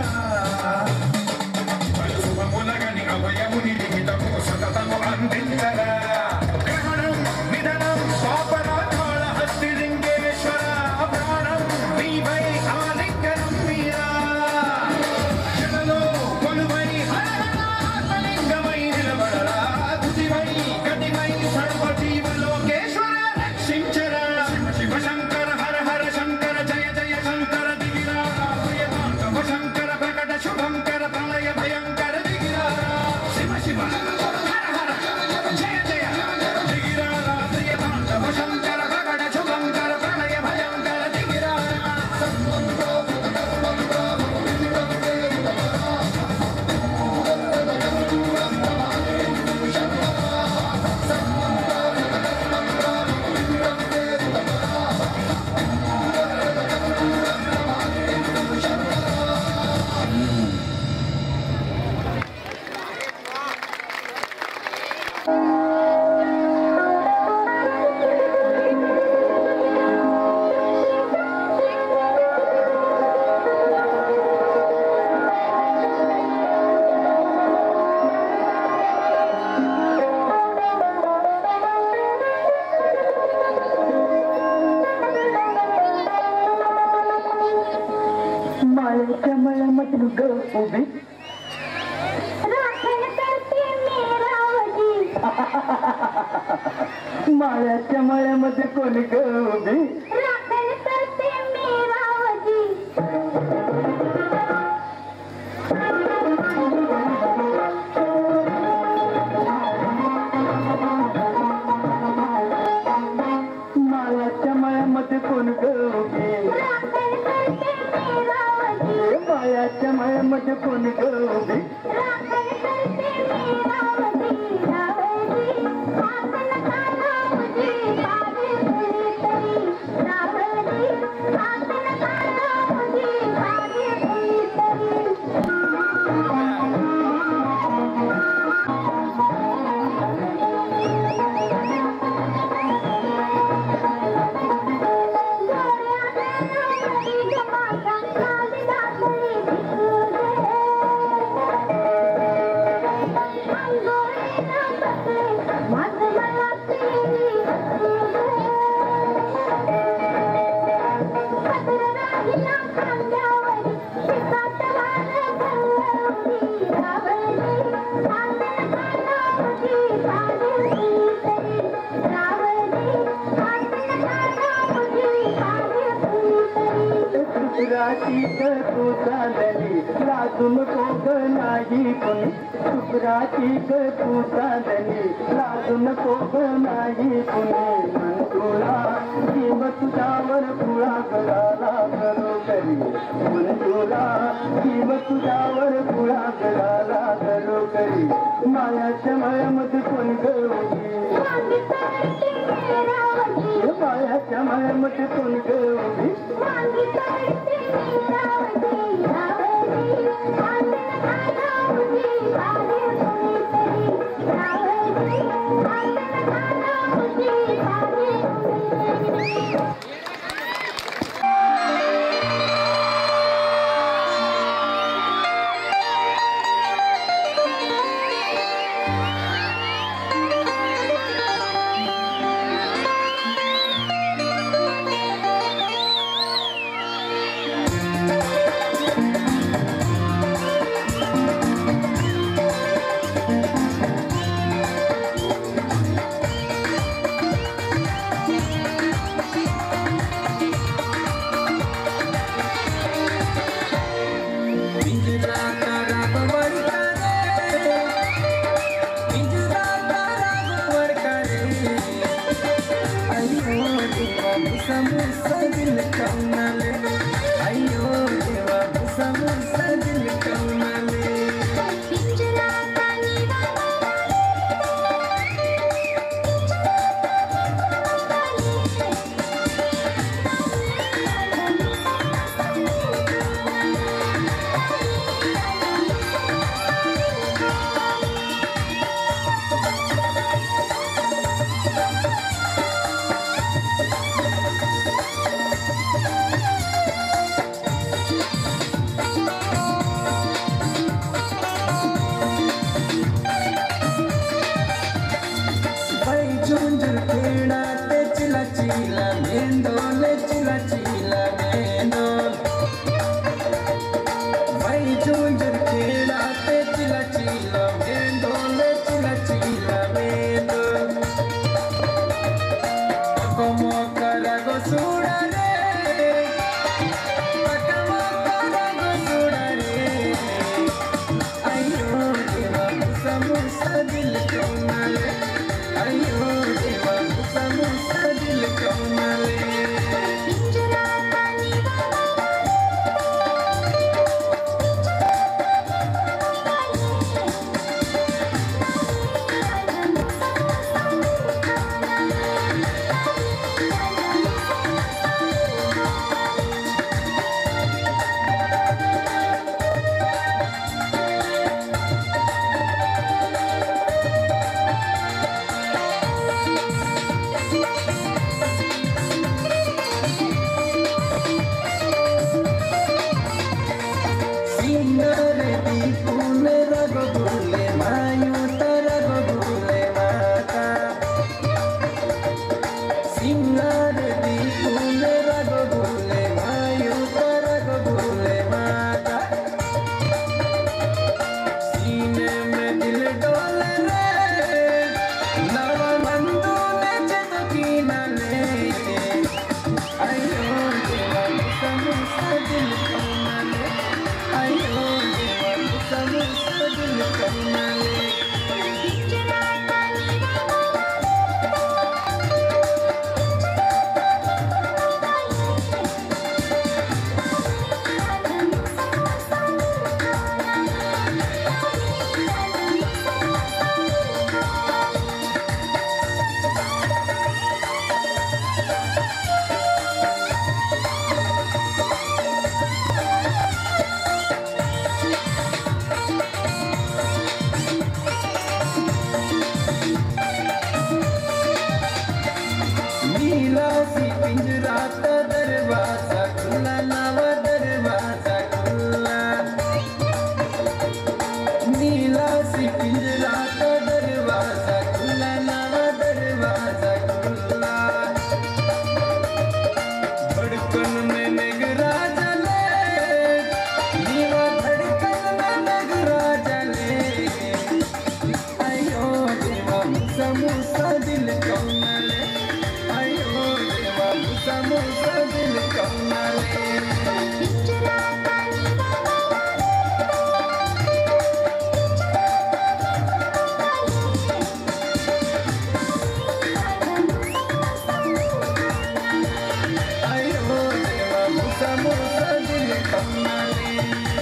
శుభములగని అభయముని లిఖితము సతతము అందించరా గ్రహణం నిధనం పాపరాధాళ హస్తిలింగేశ్వర ప్రాణం నీవై ఆలింగనం మీరా జనలో కొలువై హర హర ఆత్మలింగమై నిలబడరా తుదివై గతివై సర్వ माळ्याच्या मळ्यामध्ये कोणी ग उभी राखण करते मी रावजी माळ्याच्या मळ्यामध्ये कोण ग उभी राखण करते मी रावजी माळ्याच्या मळ्यामध्ये कोण ग उभी राखण करते मी रावजी रावजी आपण का रावजी पावे कुणीतरी रावजी आपण का रावजी पावे सुकराची तू चांदली लाजून कोग नाही कोणी सुकराची तू चांदली लाजून कोग नाही कोणी मन तुला जीव तुझ्यावर पुळा गळाला करो करी मन तुला जीव तुझ्यावर पुळा गळाला करो करी मायाच्या मायामध्ये कोण गवली मायाच्या मायामध्ये कोण गवली झुंझुर खेळा ते चिला चिला मेंदोल चिला चिला मेंदोल बाई झुंझुर खेळा ते चिला चिला मेंदोल चिला चिला मेंदोल como carago sudare como carago sudare ayo deva musa musa dil kaunale ayo deva musa musa dil kaunale पिंजरा का दरवाजा खुला नवा दरवाजा खुला धड़कन में निगरा जले नीवा धड़कन में निगरा जले अयो देवा मुसा मुसा दिल कौनले अयो देवा मुसा मुसा दिल कौनले అయ్యో దేవ ముస ముస దిల్ కమ్మాలి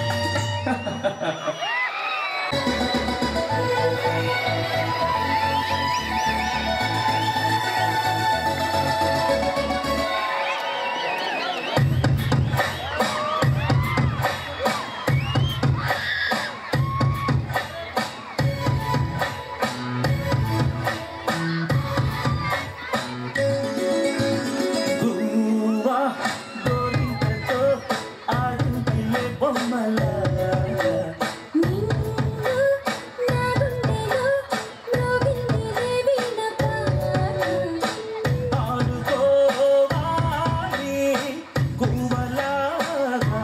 గువ్వా గోరింకతో ఆడుంటిలే బొమ్మలాగా ఆడుకోవాలి గువ్వలాగా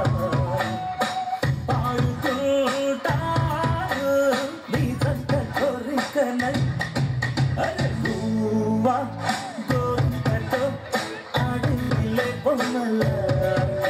పాడుకుంటాను నీ జంట కోరికనై అరే గువ్వా గోరింకతో ఆడుంటిలే బొమ్మలాగా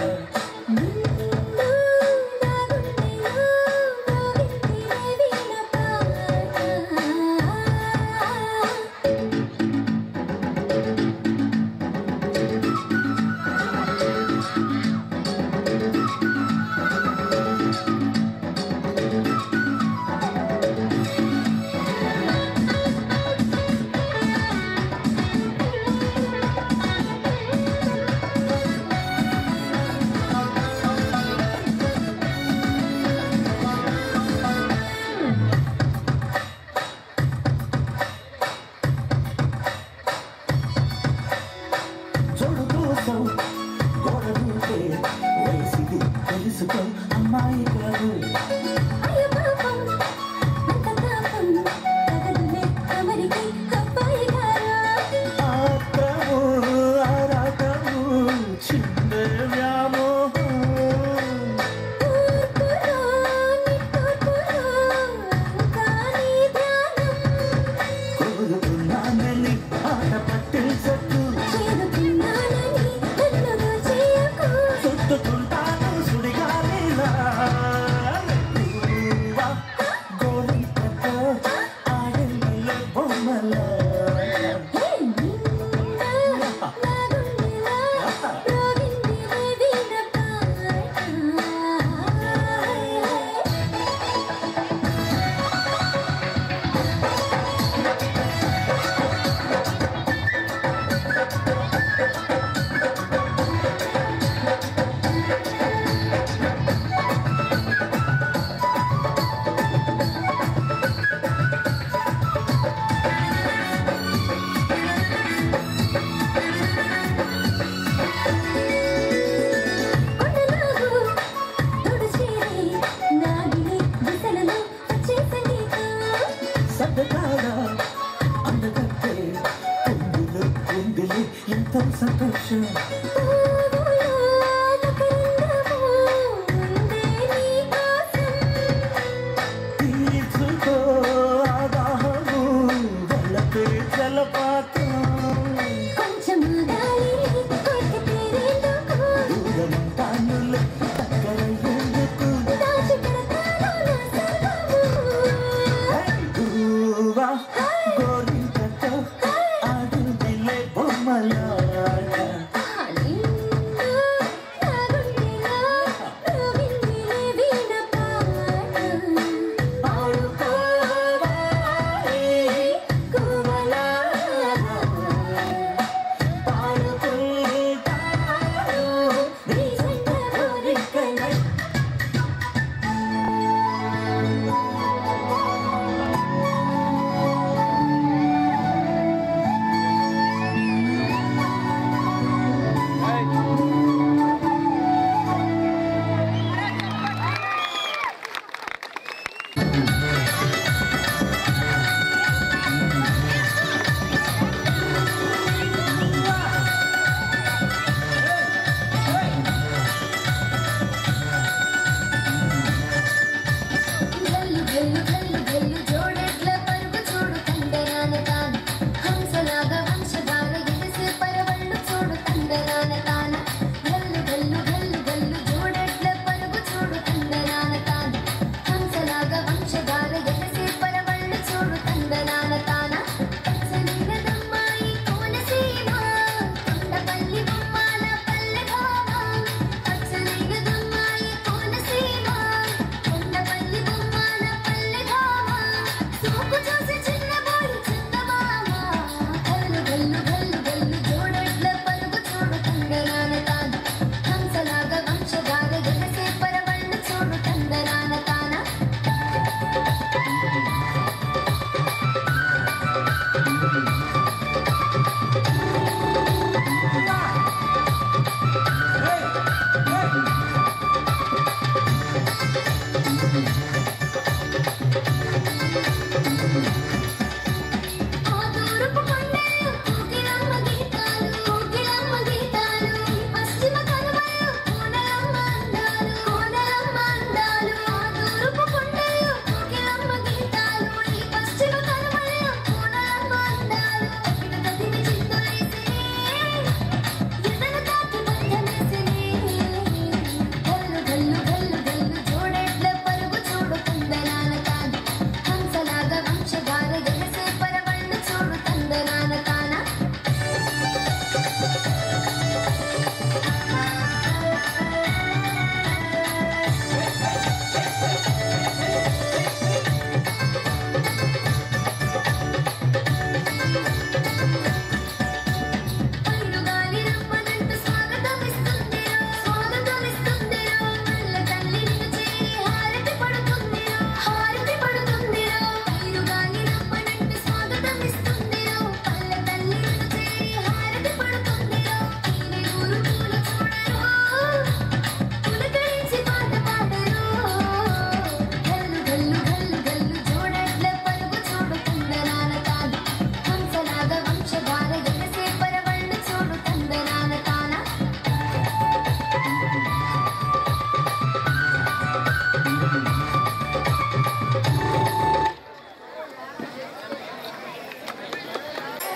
చూడు కోసం గోడ దూకే వయసిది తెలుసుకో అమ్మాయి గారు ఆత్రము ఆరాటము చిన్న వ్యామోహం కోరుకున్నానని ఆట పట్టించకు చుట్టుకుంటాను సుడిగాలిలా నువ్వా గోరింకతో ఆడేళ్ళ బొమ్మలా సర్దకాడా అందగట్టే కుందులు కుందిలి ఎంతో సంతోషం తీర్చుకో ఆదాహము వలపే జలపాతం దూరమంటానులే దగ్గర ఎందుకు గువా గోరింకతో ఆడుందిలే బొమ్మలాగా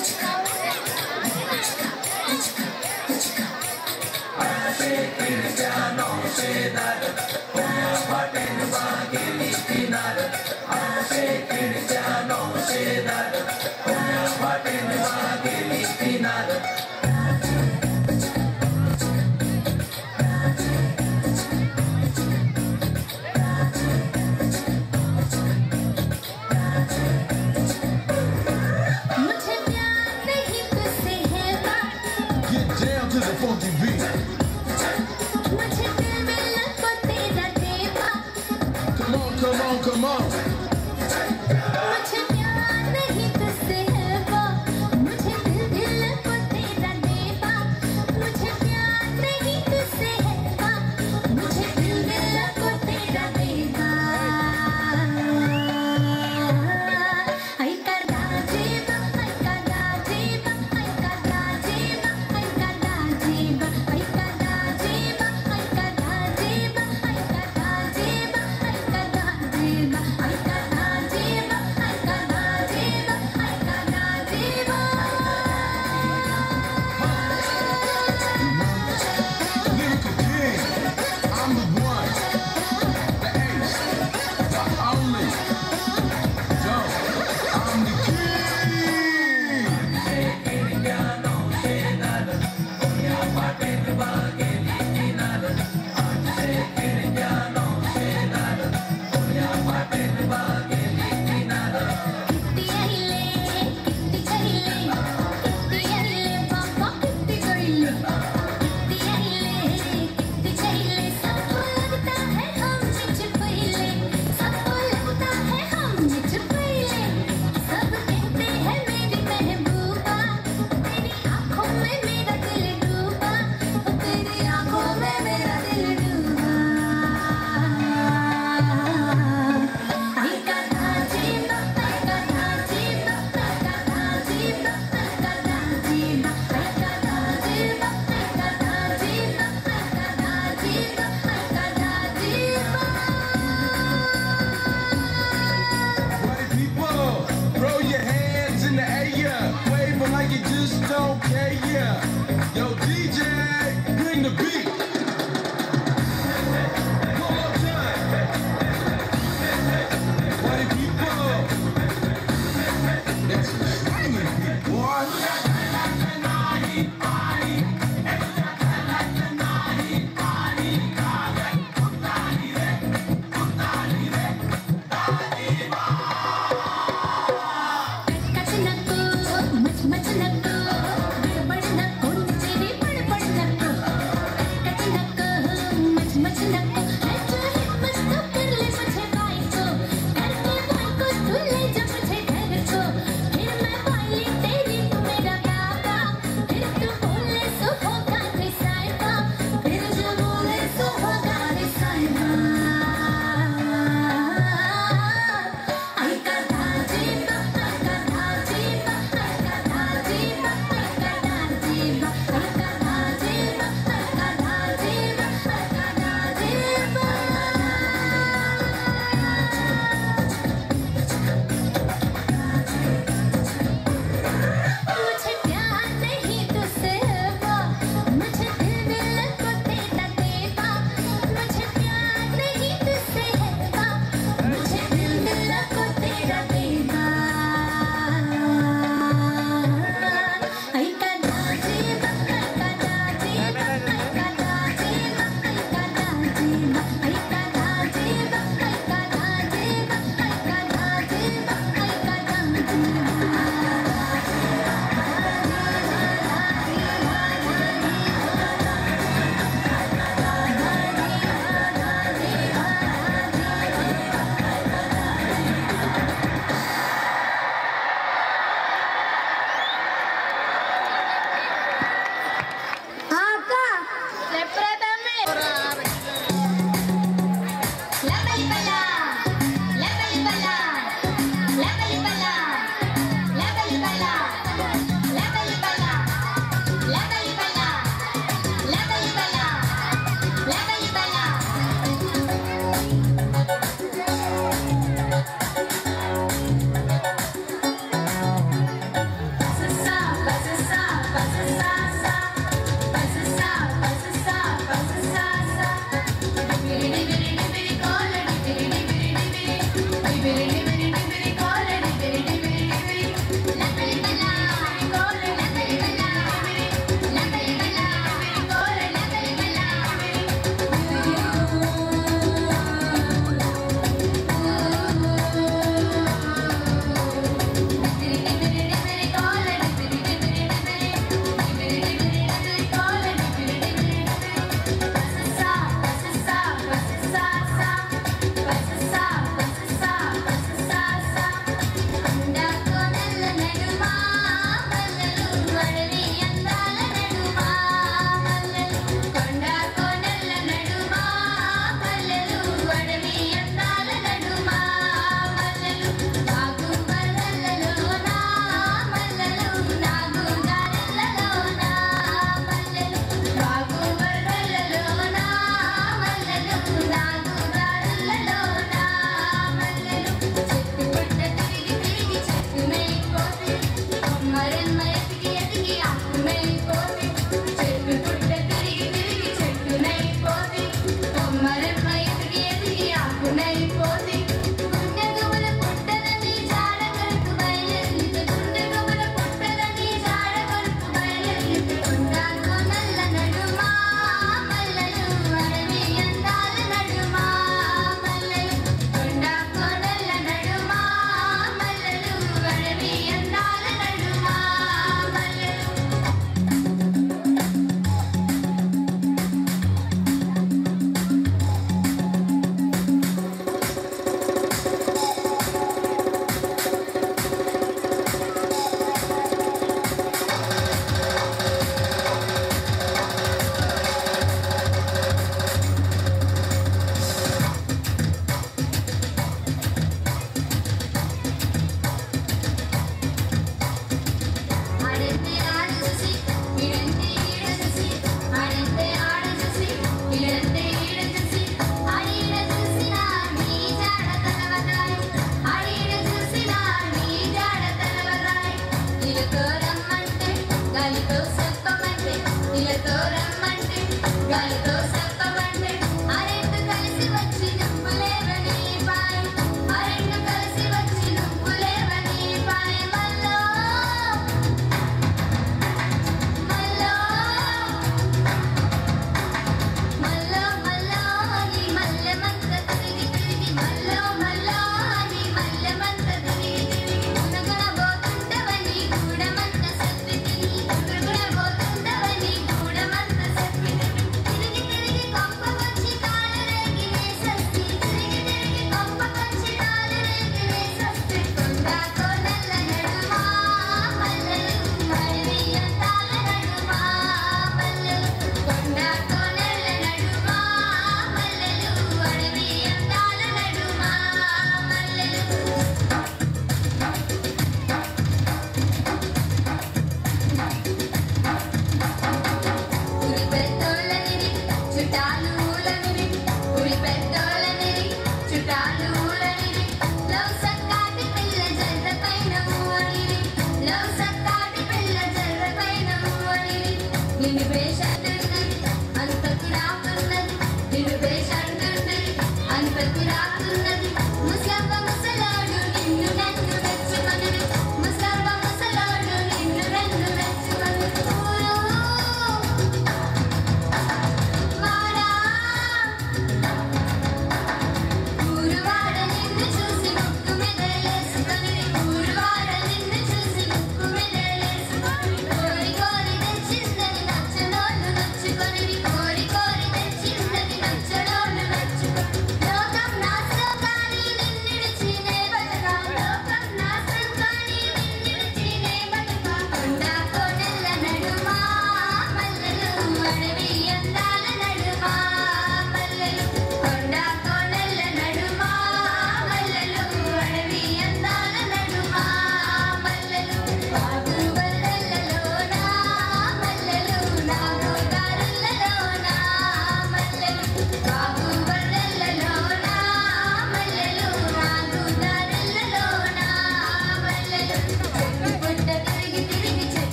मुझे प्यार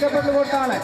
చప్పట్లు కొట్టాలి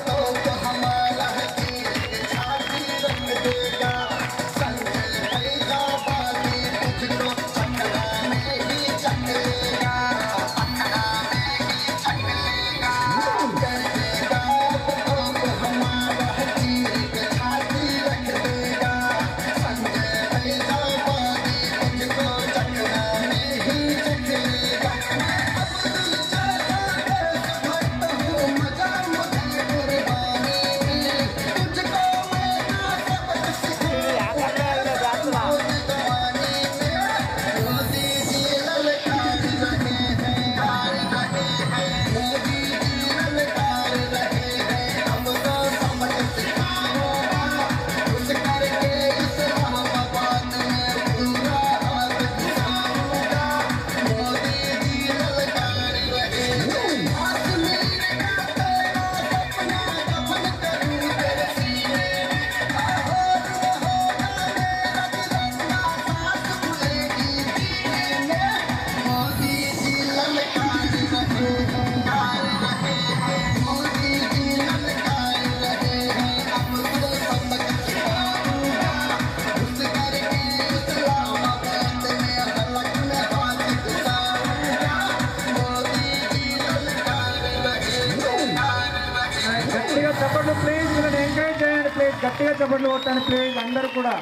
గట్టిగా చప్పట్లు ప్లీజ్ వీళ్ళని ఎంకరేజ్ చేయండి ప్లీజ్ గట్టిగా చప్పట్లు కొట్టండి ప్లీజ్ అందరూ కూడా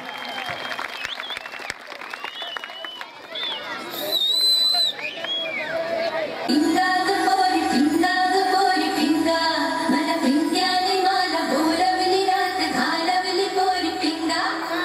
పింగాదు పోరి పింగాదు పోరి పింగా మన పింగాని మాల బోలవిలి రాత కాలవిలి పోరి పింగా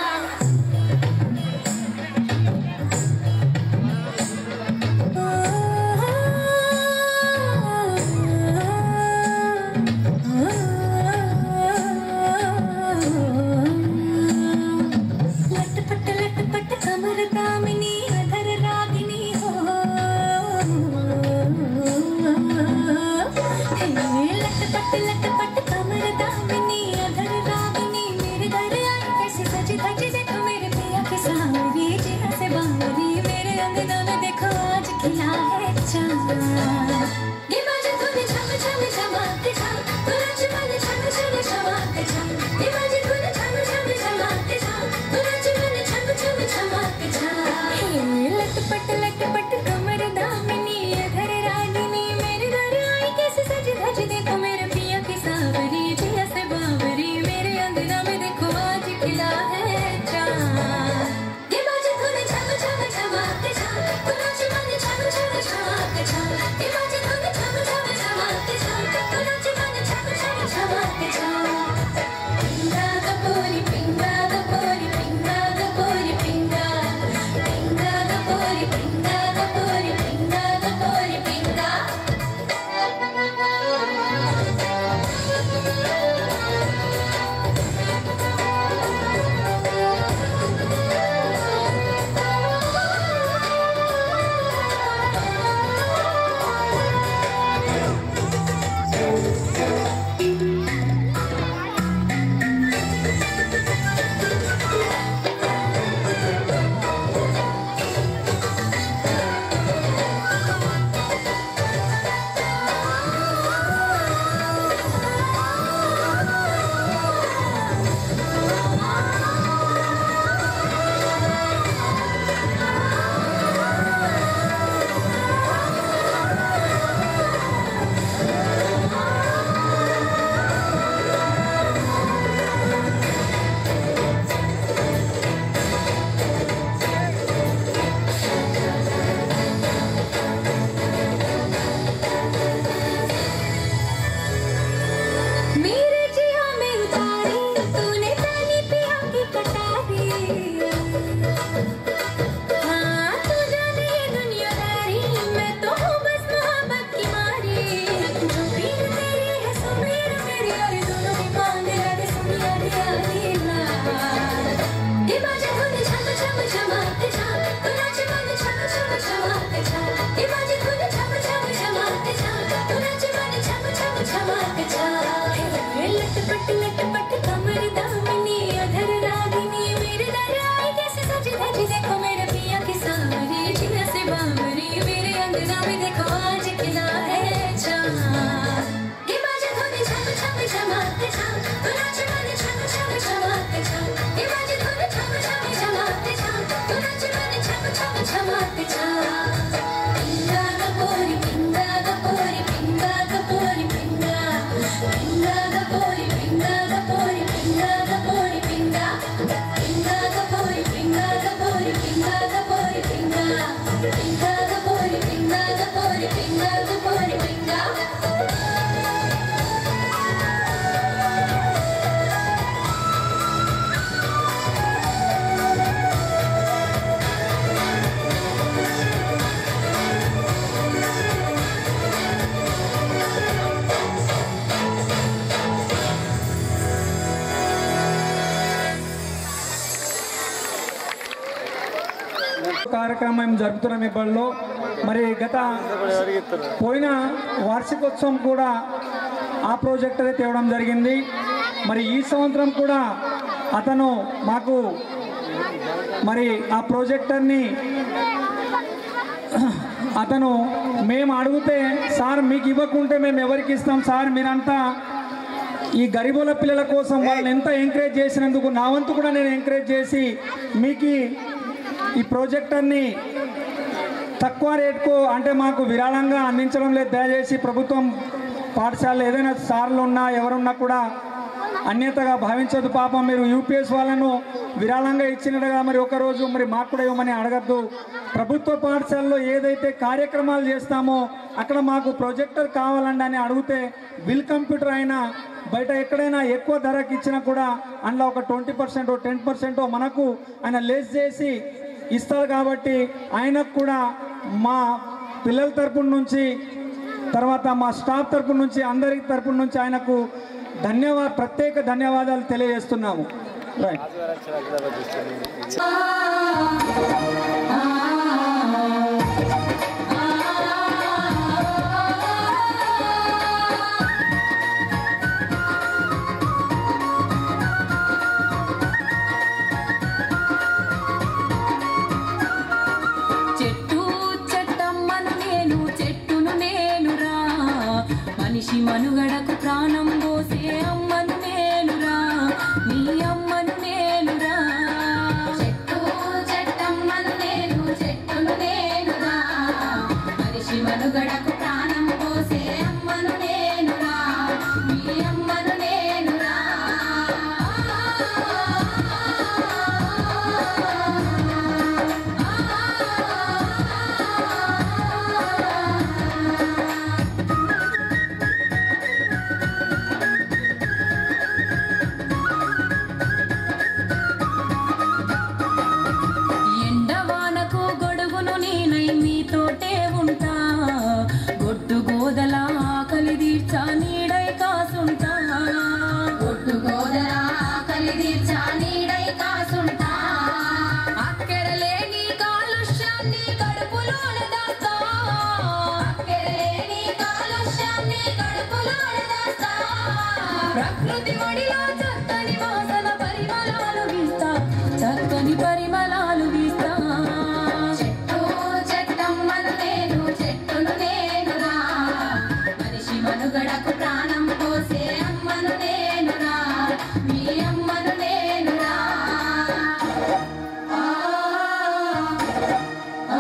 లట్ పట్ట లట్ పట్ట కమర కామిని అధర రాగిని హో హే లట్ పట్ట లట్ పట్ట కమర दामिनी अधर रागिनी मेरे घर आई कैसे सज धज देखो मेरे पिया के सावरी जिया से बावरी मेरे अंगना में देखो आज खिला है चांद ये बाजे तूने छम छम छमाते छम तुरंत मैंने छम छम छमाते छम ये बाजे तूने छम छम छमाते छम तुरंत मैंने छम छम छमाते छम लट पट लट पट कमर दामिनी अधर रागिनी मेरे घर आई कैसे सज धज देखो मेरे पिया की सावरी जिया से बावरी मेरे अंगना में देखो आज खिला है चांद ये बाजे तूने छम छम छमाते छम तुरंत मैंने छम छम छमाते छम ये बाजे तूने छम छम छमाते छम तुरंत मैंने छम छम छमाते छम पिंगा कपूरी पिंगा कपूरी पिंगा कपूरी पिंगा पिंगा कपूरी पिंगा कपूरी కార్యక్రమం జరుపుతున్నాం ఈ బడిలో మరి గత పోయిన వార్షికోత్సవం కూడా ఆ ప్రాజెక్టరే తేవడం జరిగింది మరి ఈ సంవత్సరం కూడా అతను మాకు మరి ఆ ప్రాజెక్టర్ని అతను మేము అడిగితే సార్ మీకు ఇవ్వకుంటే మేము ఎవరికి ఇస్తాం సార్ మీరంతా ఈ గరీబుల పిల్లల కోసం వాళ్ళని ఎంత ఎంకరేజ్ చేసినందుకు నా వంతు కూడా నేను ఎంకరేజ్ చేసి మీకు ఈ- ఈ ప్రాజెక్టర్ని తక్కువ రేటుకు అంటే మాకు విరాళంగా అందించడం లేదు దయచేసి ప్రభుత్వం పాఠశాలలో ఏదైనా సార్లు ఉన్నా ఎవరున్నా కూడా అన్యతగా భావించదు పాపం మీరు యూపీఎస్ వాళ్ళను విరాళంగా ఇచ్చినట్టుగా మరి ఒకరోజు మరి మాకు కూడా ఇవ్వమని అడగద్దు ప్రభుత్వ పాఠశాలలో ఏదైతే కార్యక్రమాలు చేస్తామో అక్కడ మాకు ప్రొజెక్టర్ కావాలండి అని అడిగితే బిల్ కంప్యూటర్ అయినా బయట ఎక్కడైనా ఎక్కువ ధరకి ఇచ్చినా కూడా అందులో ఒక ట్వంటీ పర్సెంట్ టెన్ పర్సెంట్ మనకు ఆయన లెస్ చేసి ఇస్తారు కాబట్టి ఆయనకు కూడా మా పిల్లల తరపున నుంచి తర్వాత మా స్టాఫ్ తరపున నుంచి అందరి తరపున నుంచి ఆయనకు ధన్యవాద ప్రత్యేక ధన్యవాదాలు తెలియజేస్తున్నాము రైట్ చెట్టు చెట్టమ్మను నేను చెట్టును నేనురా మనిషి మనుగడకు ప్రాణం పోసే అమ్మను నేనురా నీ అమ్మను నేనురా చెట్టు చెట్టమ్మను నేను చెట్టును నేనురా మనిషి మనుగడకు ప్రాణం పోసే అమ్మను నేనురా నీ అమ్మను నేనురా ఎండవానకు గొడుగును నేనై మీతోటే ఉంటా గొడ్డు గోదల ఆకలి తీర్చా నీడై కాసుంటా గొడ్డు గోదల ఆకలి తీర్చా నీడై కాసుంటా అక్కెరలేని కాలుష్యాన్ని కడుపులోన దాస్తా అక్కెరలేని కాలుష్యాన్ని కడుపులోన దాస్తా ప్రకృతి ఒడిలో చక్కని వాసన పరిమళాలు వీస్తా చక్కని పరిమళాలు వీస్తా చెట్టు చెట్టమ్మను నేను చెట్టును నేనురా మనిషి మనుగడకు ప్రాణం పోసే అమ్మను నేనురా మీ అమ్మను నేనురా ఆ, ఆ,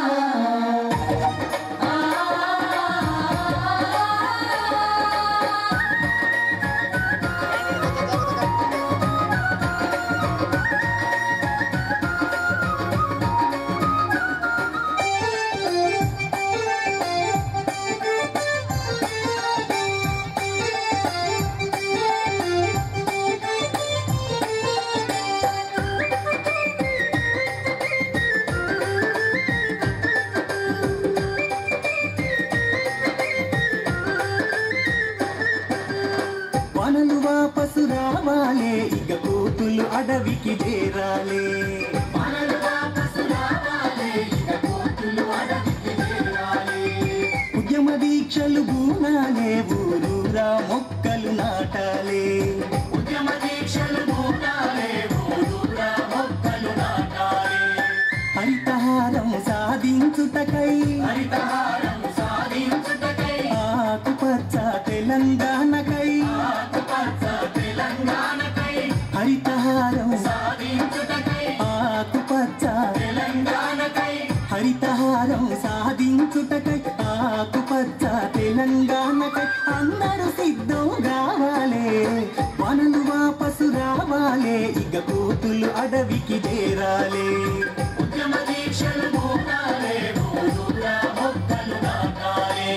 వనలు వాపసు రావాలే ఇక కోతులు అడవికి చేరాలే వనలు వాపసు రావాలే ఇక కోతులు అడవికి చేరాలే ఉద్యమ దీక్షలు బూనాలే ఊరూరా మొక్కలు నాటాలే ఉద్యమ దీక్షలు బూనాలే ఊరూరా మొక్కలు నాటాలే హరితహారం సాధించుటకై హరితహారం సాధించుటకై ఆకుపచ్చ తెలంగాణకై ఆకుపచ్చ తెలంగాణకై హరితహారం సాధించుటకై ఆకుపచ్చ తెలంగాణకై హరితహారం సాధించుటకై ఆకుపచ్చ తెలంగాణకై అందరూ సిద్ధం కావాలే వనలు వాపసు రావాలే ఇక కోతులు అడవికి చేరాలే ఉద్యమ దీక్షలు మోకాలే ఊరూరా మొక్కలు నాటాలే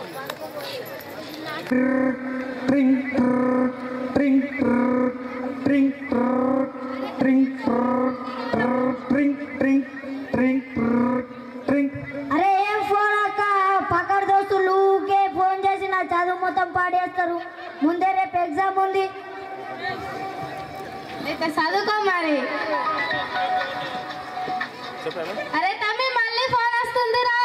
ట్రింగ్ ట్రింగ్ ట్రింగ్ ట్రింగ్ ట్రింగ్ ట్రింగ్ ట్రింగ్ ట్రింగ్ అరే ఏం ఫోన్ అక్క పక్కన దోస్తులు ఊకే ఫోన్ చేసి నా చదువు మొత్తం పాడేస్తారు ముందే రేపు ఎగ్జామ్ ఉంది అయితే చదువుకో మరి అరే తమ్మి మళ్ళీ ఫోన్ వస్తుందిరా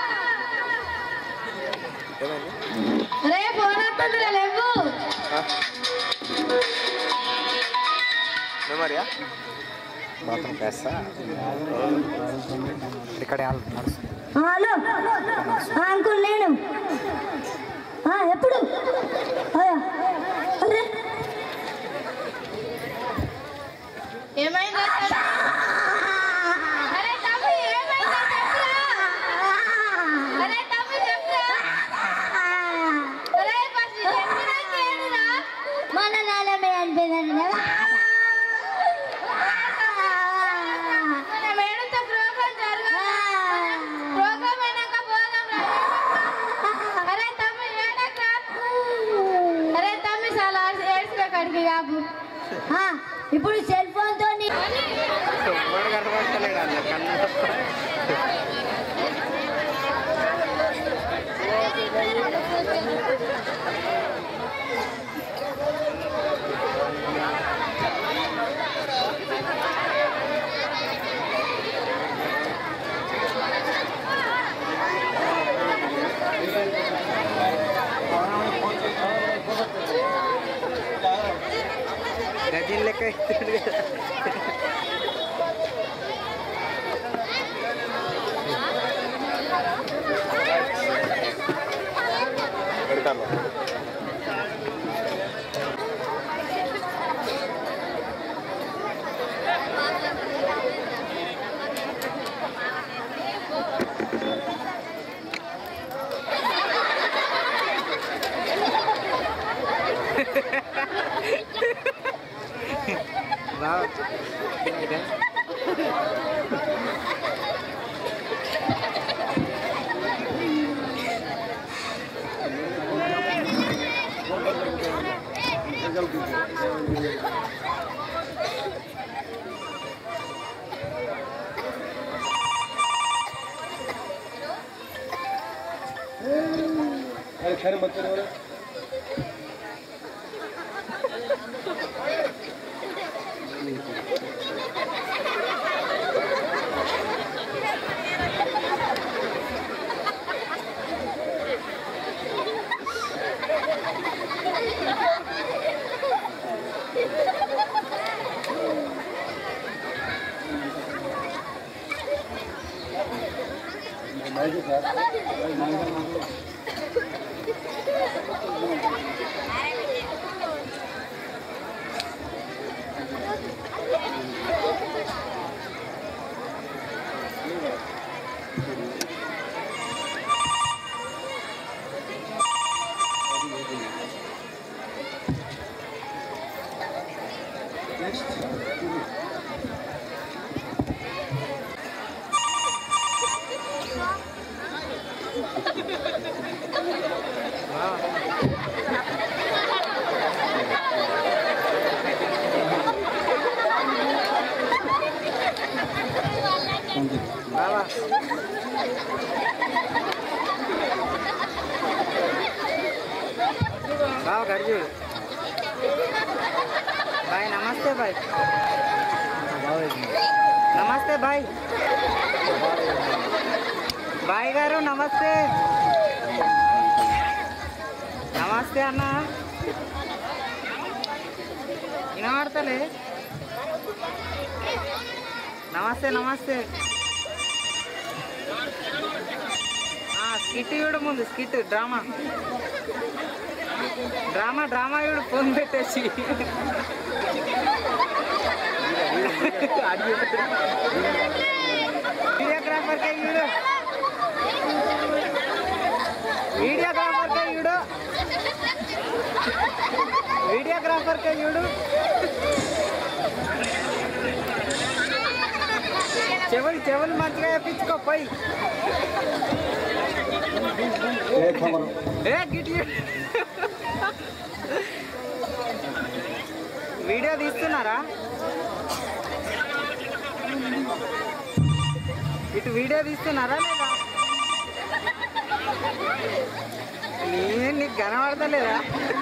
రే ఫోన్ వస్తుందిరా లేవు మెమరియా బాత్రూమ్ వేస్తా ఇక్కడ ఆ, హలో ఆ, అంకుల్ నేను ఆ, ఎప్పుడు ఆ, అరే ఏమైంది అరే తమ్మి ఏమైంది చెప్పురా అరే తమ్మి చెప్పురా అరే ఫస్ట్ చెప్పినా కేడురా మన నాన్నమే అనిపించండి మన మేడంతో ప్రోగ్రామ్ జరగాలి ప్రోగ్రామ్ అయినాక పోదాం రా. అరే తమ్మి ఏడక్రా అరే తమ్మి చాలా ఏడ్చుకో కడిగి కాపు ఆ, ఇప్పుడు సెల్ ఫోన్ తోని గజిన్ లెక్క ఇస్తున్నాడు కదా. పెడతాను రా ఇదే. బావా బావ గడిచూడు బాయ్ నమస్తే బాయ్ నమస్తే బాయ్ బాయ్ గారు నమస్తే నమస్తే అన్న వినబడతలే నమస్తే నమస్తే ఆ, స్కిట్ ఇవ్వడు ముందు స్కిట్ డ్రామా డ్రామా డ్రామా ఇవ్వడు ఫోన్ పెట్టేసి వీడియోగ్రాఫర్ కే ఇవ్వడు వీడియోగ్రాఫర్ కే ఇవ్వడు వీడియోగ్రాఫర్ కే ఇవ్వడు చెవులు చెవులు మంచిగా వేపించుకో పోయి ఏ గిటి వీడియో తీస్తున్నారా ఇటు వీడియో తీస్తున్నారా లేదా నేను నీకు కనబడతలేదా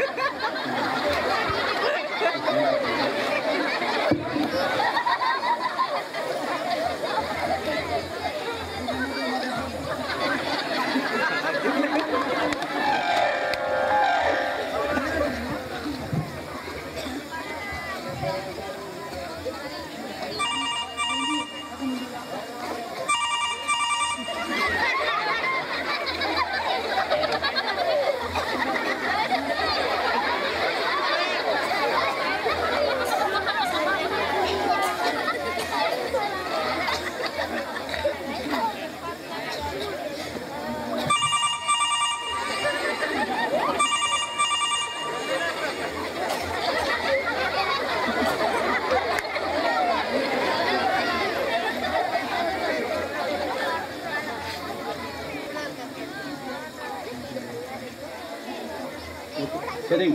Heading.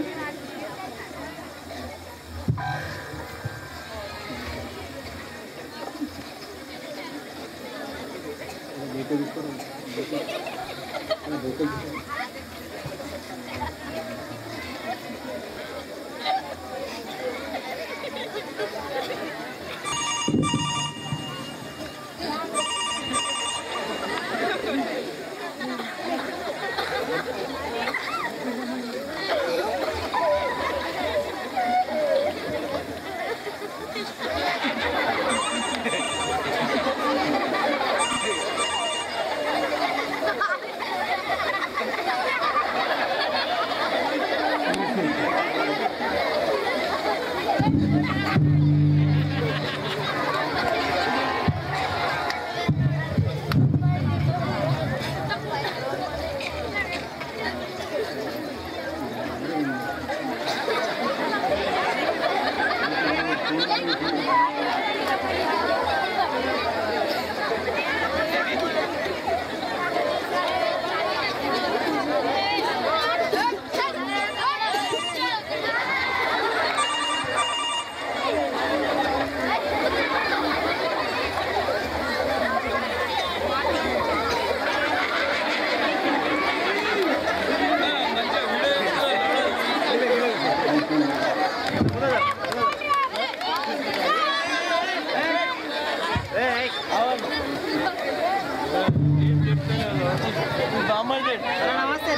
నమస్తే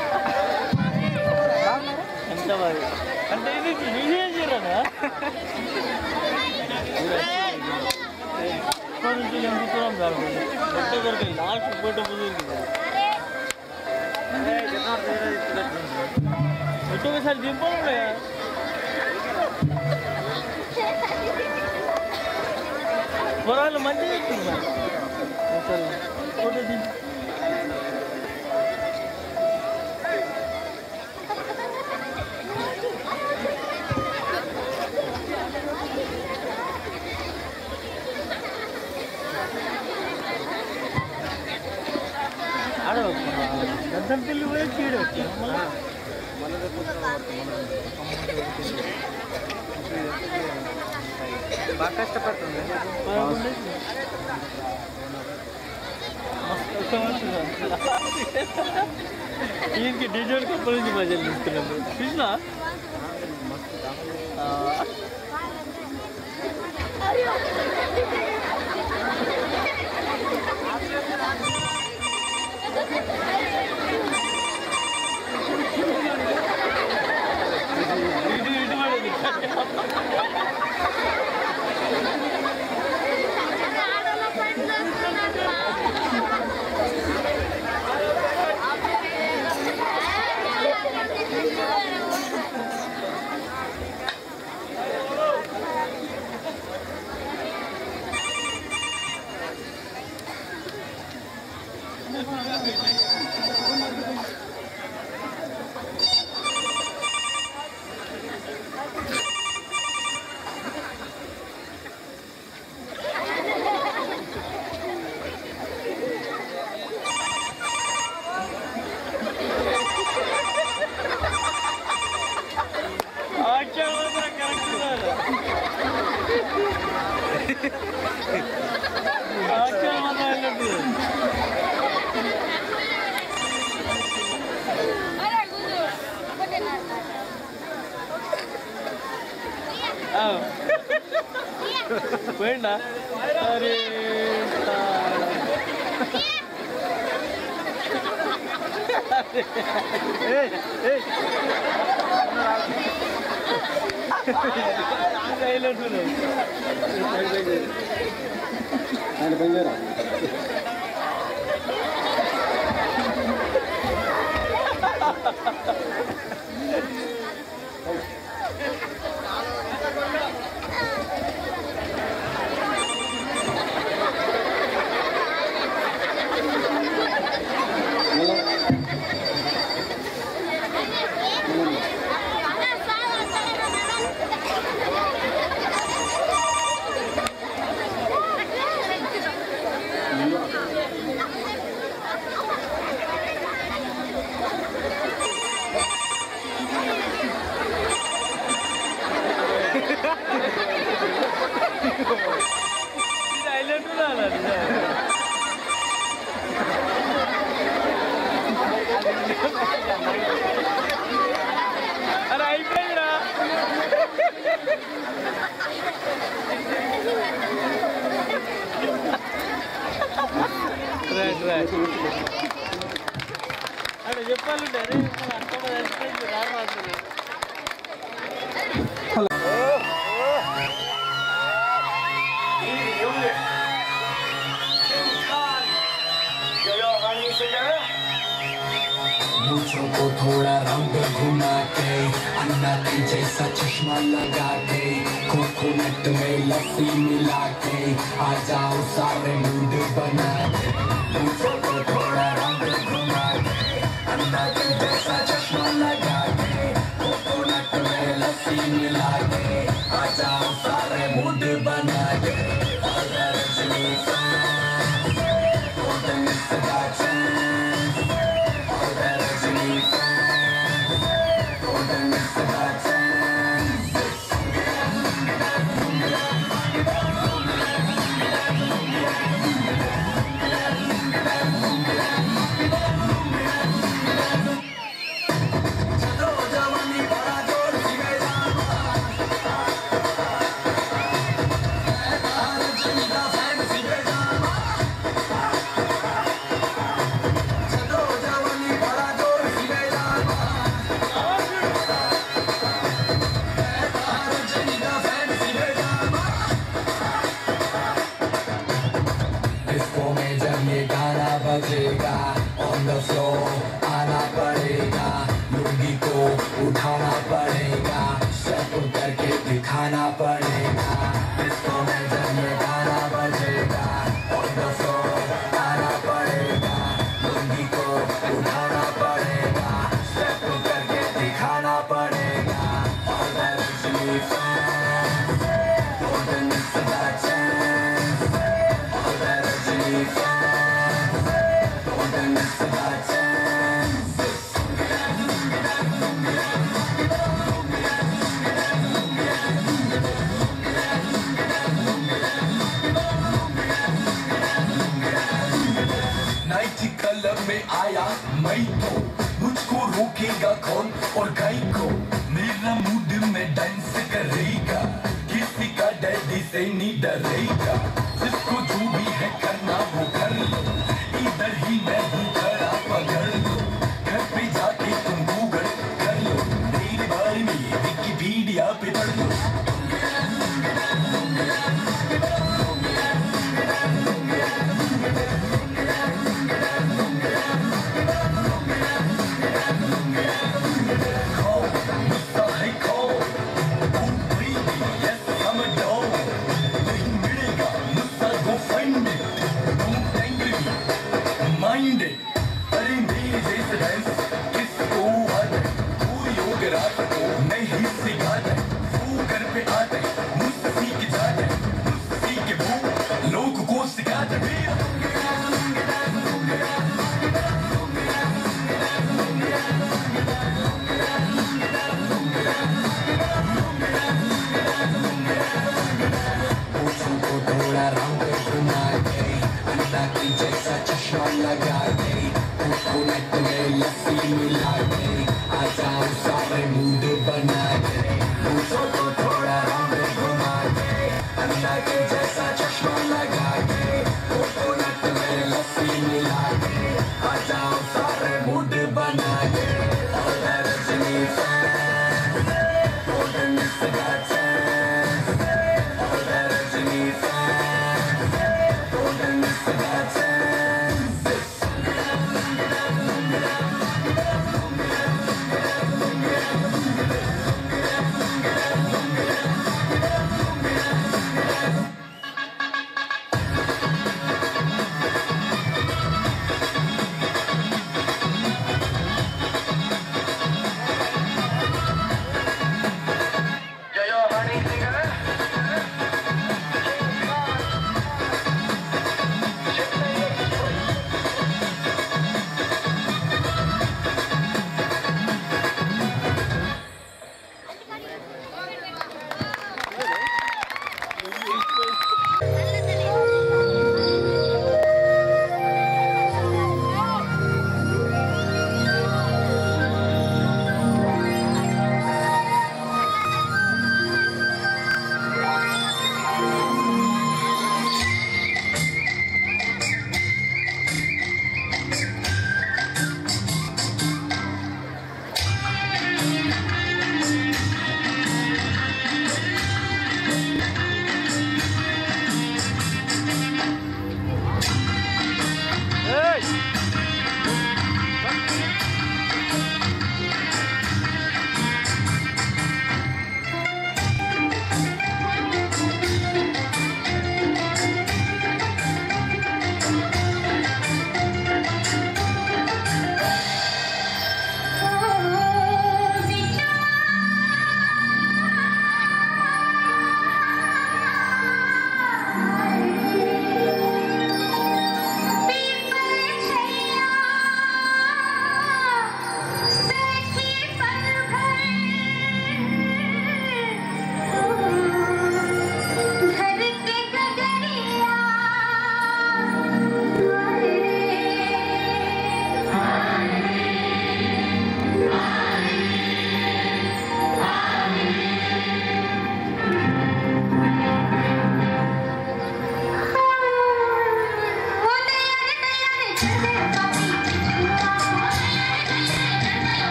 ఎంత మరి అంటే ఇది మీరేం చేయరా నుంచి నింపుతున్నాం దాని బట్ట దొరికాయి లాస్ట్ బట్ట బట్ట ఒకసారి దింపాలి పొరాలు మంచిగా చెప్తున్నారు ఒకసారి ఫోటో దింపు ఆడ గద్దం పిల్లి పోయి చీడ బాగా కష్టపడుతుంది ఈయనకి డీజల్ కప్పల నుంచి ప్రజలు తీసుకున్నాను చూసినా ఇటు ఇటు పడేది పోయిందా అరే అరే అయిపోయిందిరా రైట్ రైట్ అరే చెప్పాలంటే అరే అక్కడ చచ్చిపోయింది రాను అసలు मूछों को थोड़ा रंग घुमा के अन्ना की जैसा चश्मा लगा के कोकोनट में लस्सी मिला के आ जाओ सारे मूड बना के मूछों को थोड़ा रंग घुमा के अन्ना की जैसा चश्मा लगा के कोकोनट में लस्सी मिला के आ जाओ सारे मूड बना के अगर Rajni fans, don't miss that chance. Agar rajni fans, don't miss that chance. Disco में जब ये गाना बजेगा ऑन द फ्लोर आना पड़ेगा लुंगी को उठाना पड़ेगा स्टेप करके दिखाना पड़ेगा डिस्को में जब ये गाना बजेगा ऑन द फ्लोर आना पड़ेगा लुंगी को उठाना पड़ेगा स्टेप करके दिखाना पड़ेगा All the Rajni fans, don't miss that chance. All the Rajni fans, don't miss that chance. Nighty colour में आया मैं तो मुझको रोकेगा कौन और गाय को मेरा मूड में डांस करेगा किसी का डैडी से नहीं डरेगा जिसको जो भी है करना वो कर लो इधर ही मैं हूँ खड़ा पकड़ लो घर पे जाके तुम गूगल कर लो मेरे बारे में विकिपीडिया पे पढ़ लो माइंड अरे मेरे जैसे डांस किसको आता है कोई योग रात को नहीं सिखाता है वो घर पे आता है मुझसे सीख जाता है मुझसे सीख के वो लोग को सिखाता है पूछों को थोड़ा रंग घुमा के अन्ना की जैसा चश्मा लगा के कोकोनट में लस्सी मिला के आ जाओ सारे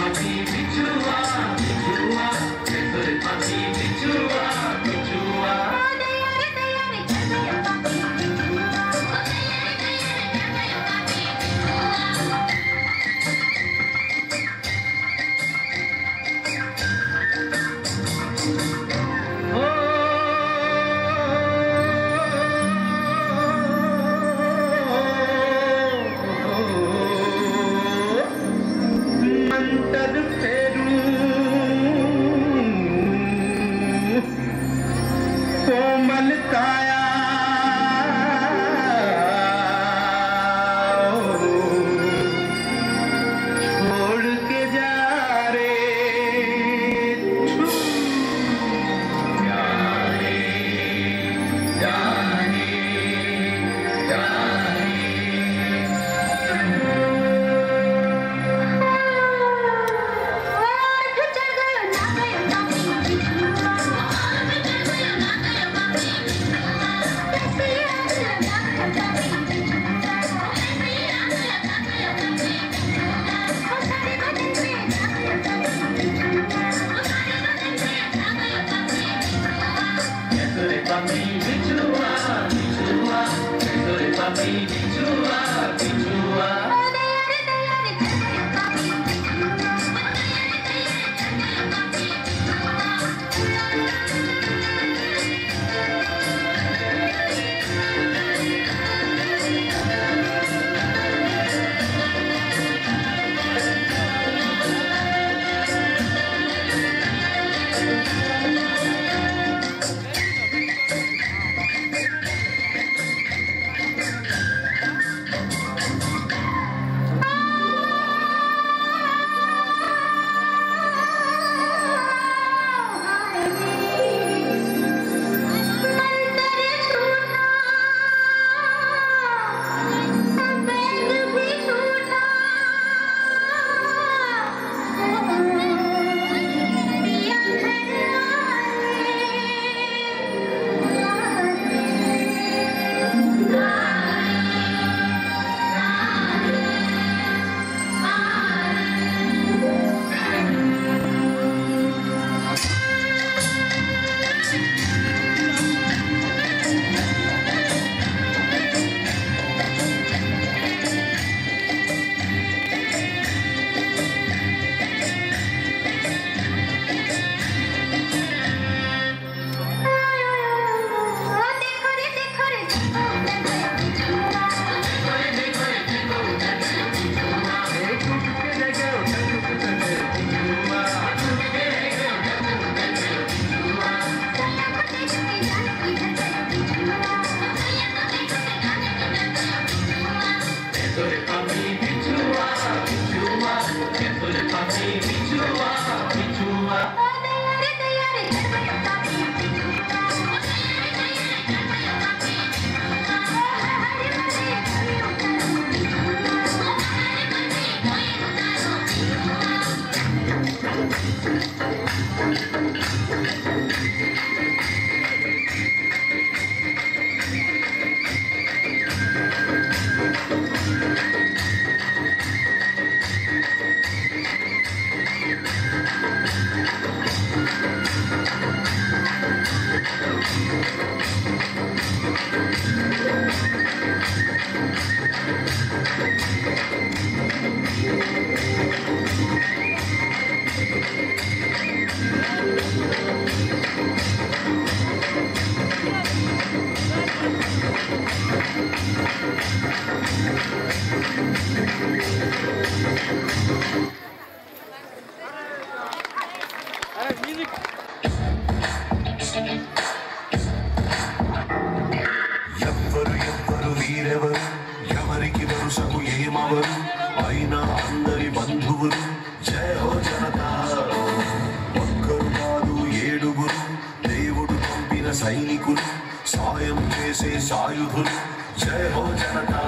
మంటలు పేరు కోమल काया छोड़ के जा रे जाने जाने ఎవ్వరు ఎవ్వరు వీరెవరు ఎవరికి వరుసకు ఏమవరు అయినా అందరి బంధువులు జయ హో జనతా ఒక్కరు కాదు ఏడుగురు దేవుడు పంపిన సైనికులు సాయం చేసే సాయుధులు జయ హో జనతా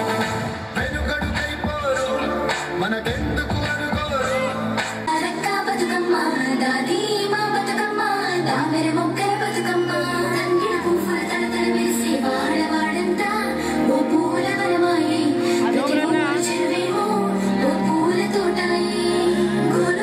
వెనుకడుకైపోరు మనకెందుకు అనుకోరు అరక్క బతుకమ్మ దాది మా బతుకమ్మ దామెర మొక్కల బతుకమ్మ తంగిన పువ్వుల తడతడ మెరిసే వాడవాడంతా ఓ పూల వనమాయే ప్రతి ఊరు చెరువేమో ఓ పూల తోటాయే గోల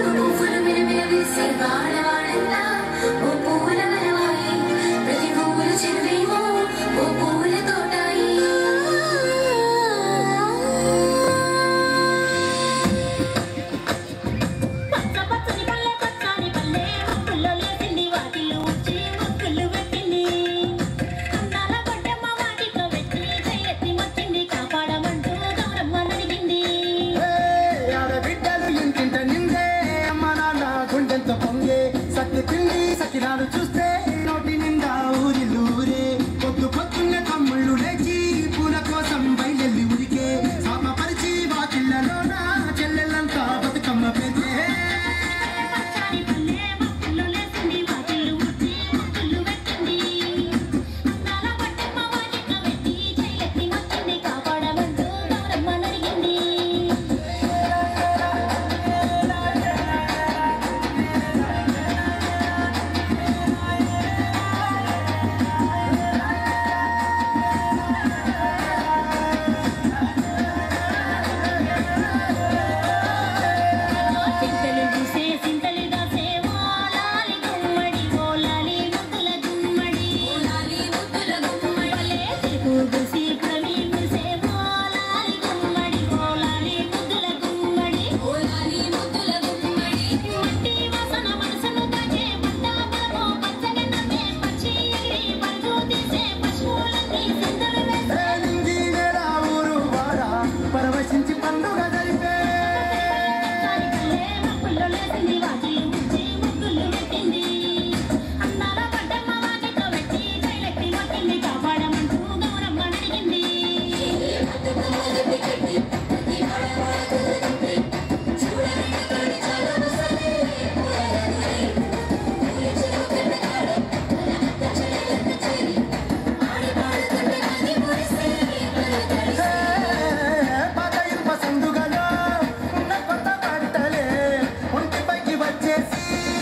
నాడు చూస్తే నోటి నిండా ఊరిలూరే పొద్దు పొద్దున్న తమ్ముళ్ళు లేచి పూల కోసం బయలుదేరి ఉరికే సాప పరిచి వాకిళ్ళలోన చెల్లెళ్ళంతా బతుకమ్మ పెద్దే నింగినేరా ఊరు వాడ పరవశించి పండుగ జరిపే పాత ఇనుప సందుగలో ఉన్న కొత్త బట్టలే ఒంటిపైకి వచ్చేసి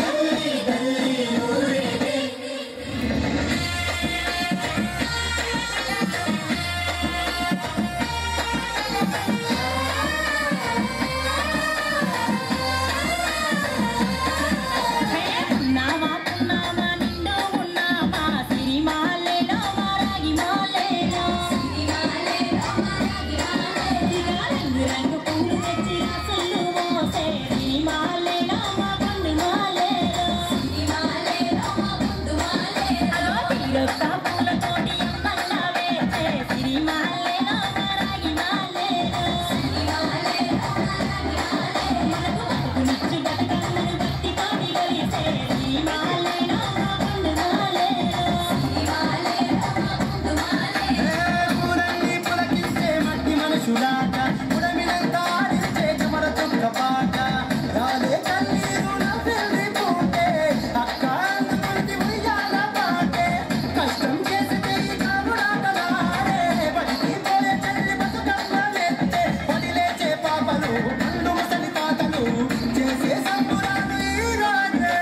పూలన్నీ పులకించే మట్టి మనుషులాట పుడమినంత ఆడించే చెమర చుక్క పాట రాలే కన్నీరు నవ్వెల్లి పూటే అక్క అందుకుంది ఉయ్యాల పాటే కష్టం చేసి చెయ్యి కానుడాటలాడే బడికి పోయే చెల్లి బతుకమ్మలెత్తే పడిలేచే పాపలు పండు ముసలి తాతలు చేసే సంబురాలు ఈ రోజే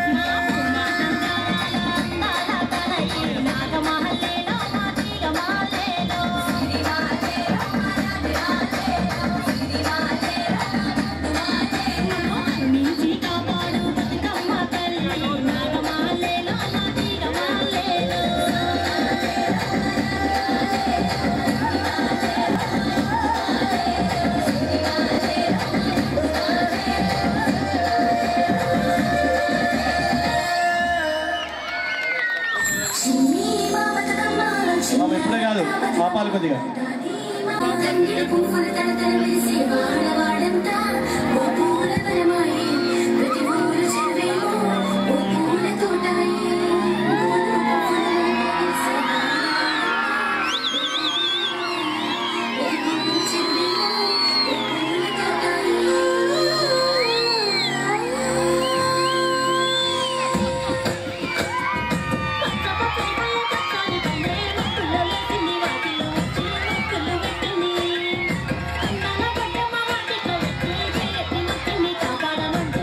మామ ఇప్పుడే కాదు పాపాలు కొద్దిగా కాపాడమంటూ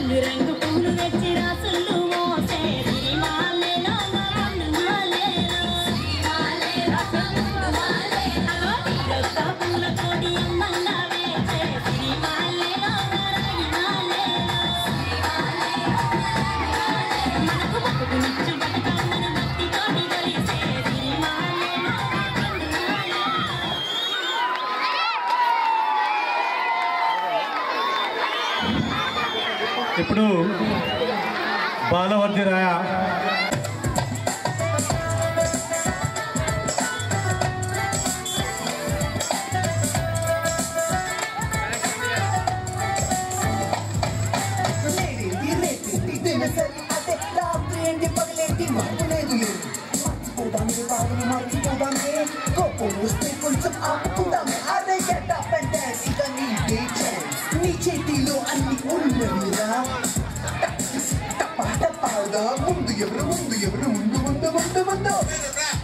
రంగు రంగు పూలు తెచ్చి రాసులు మోసే సిరిమాలేలో మరలు మాలేలో రొక్క పూల కోడి అమ్మంగా వేసే సిరిమాలేలో మరలు మాలేలో మనకు బతుకు నిచ్చు బతుకమ్మను భక్తి తోడి కొలిసే సిరిమాలేలో ఇప్పుడు బాలవర్ధిరాయ లేడేంటి రేపేంటి దినసరి అదే రాత్రి ఏంటి పగలేంటి మార్పు లేదు లేదు మర్చిపోదామే బాధలు మర్చిపోదామే కోపం వస్తే కొంచెం ఆపుకుందామే అదే గెట్ అప్ అండ్ డాన్స్ ఇక నీ డే ఛాన్స్ నీ చేతిలో అన్ని ఉన్నవిరా టపా టపాగా ముందు ఎవరు ముందు ఎవరు ముందు ముందు ముందు ముందు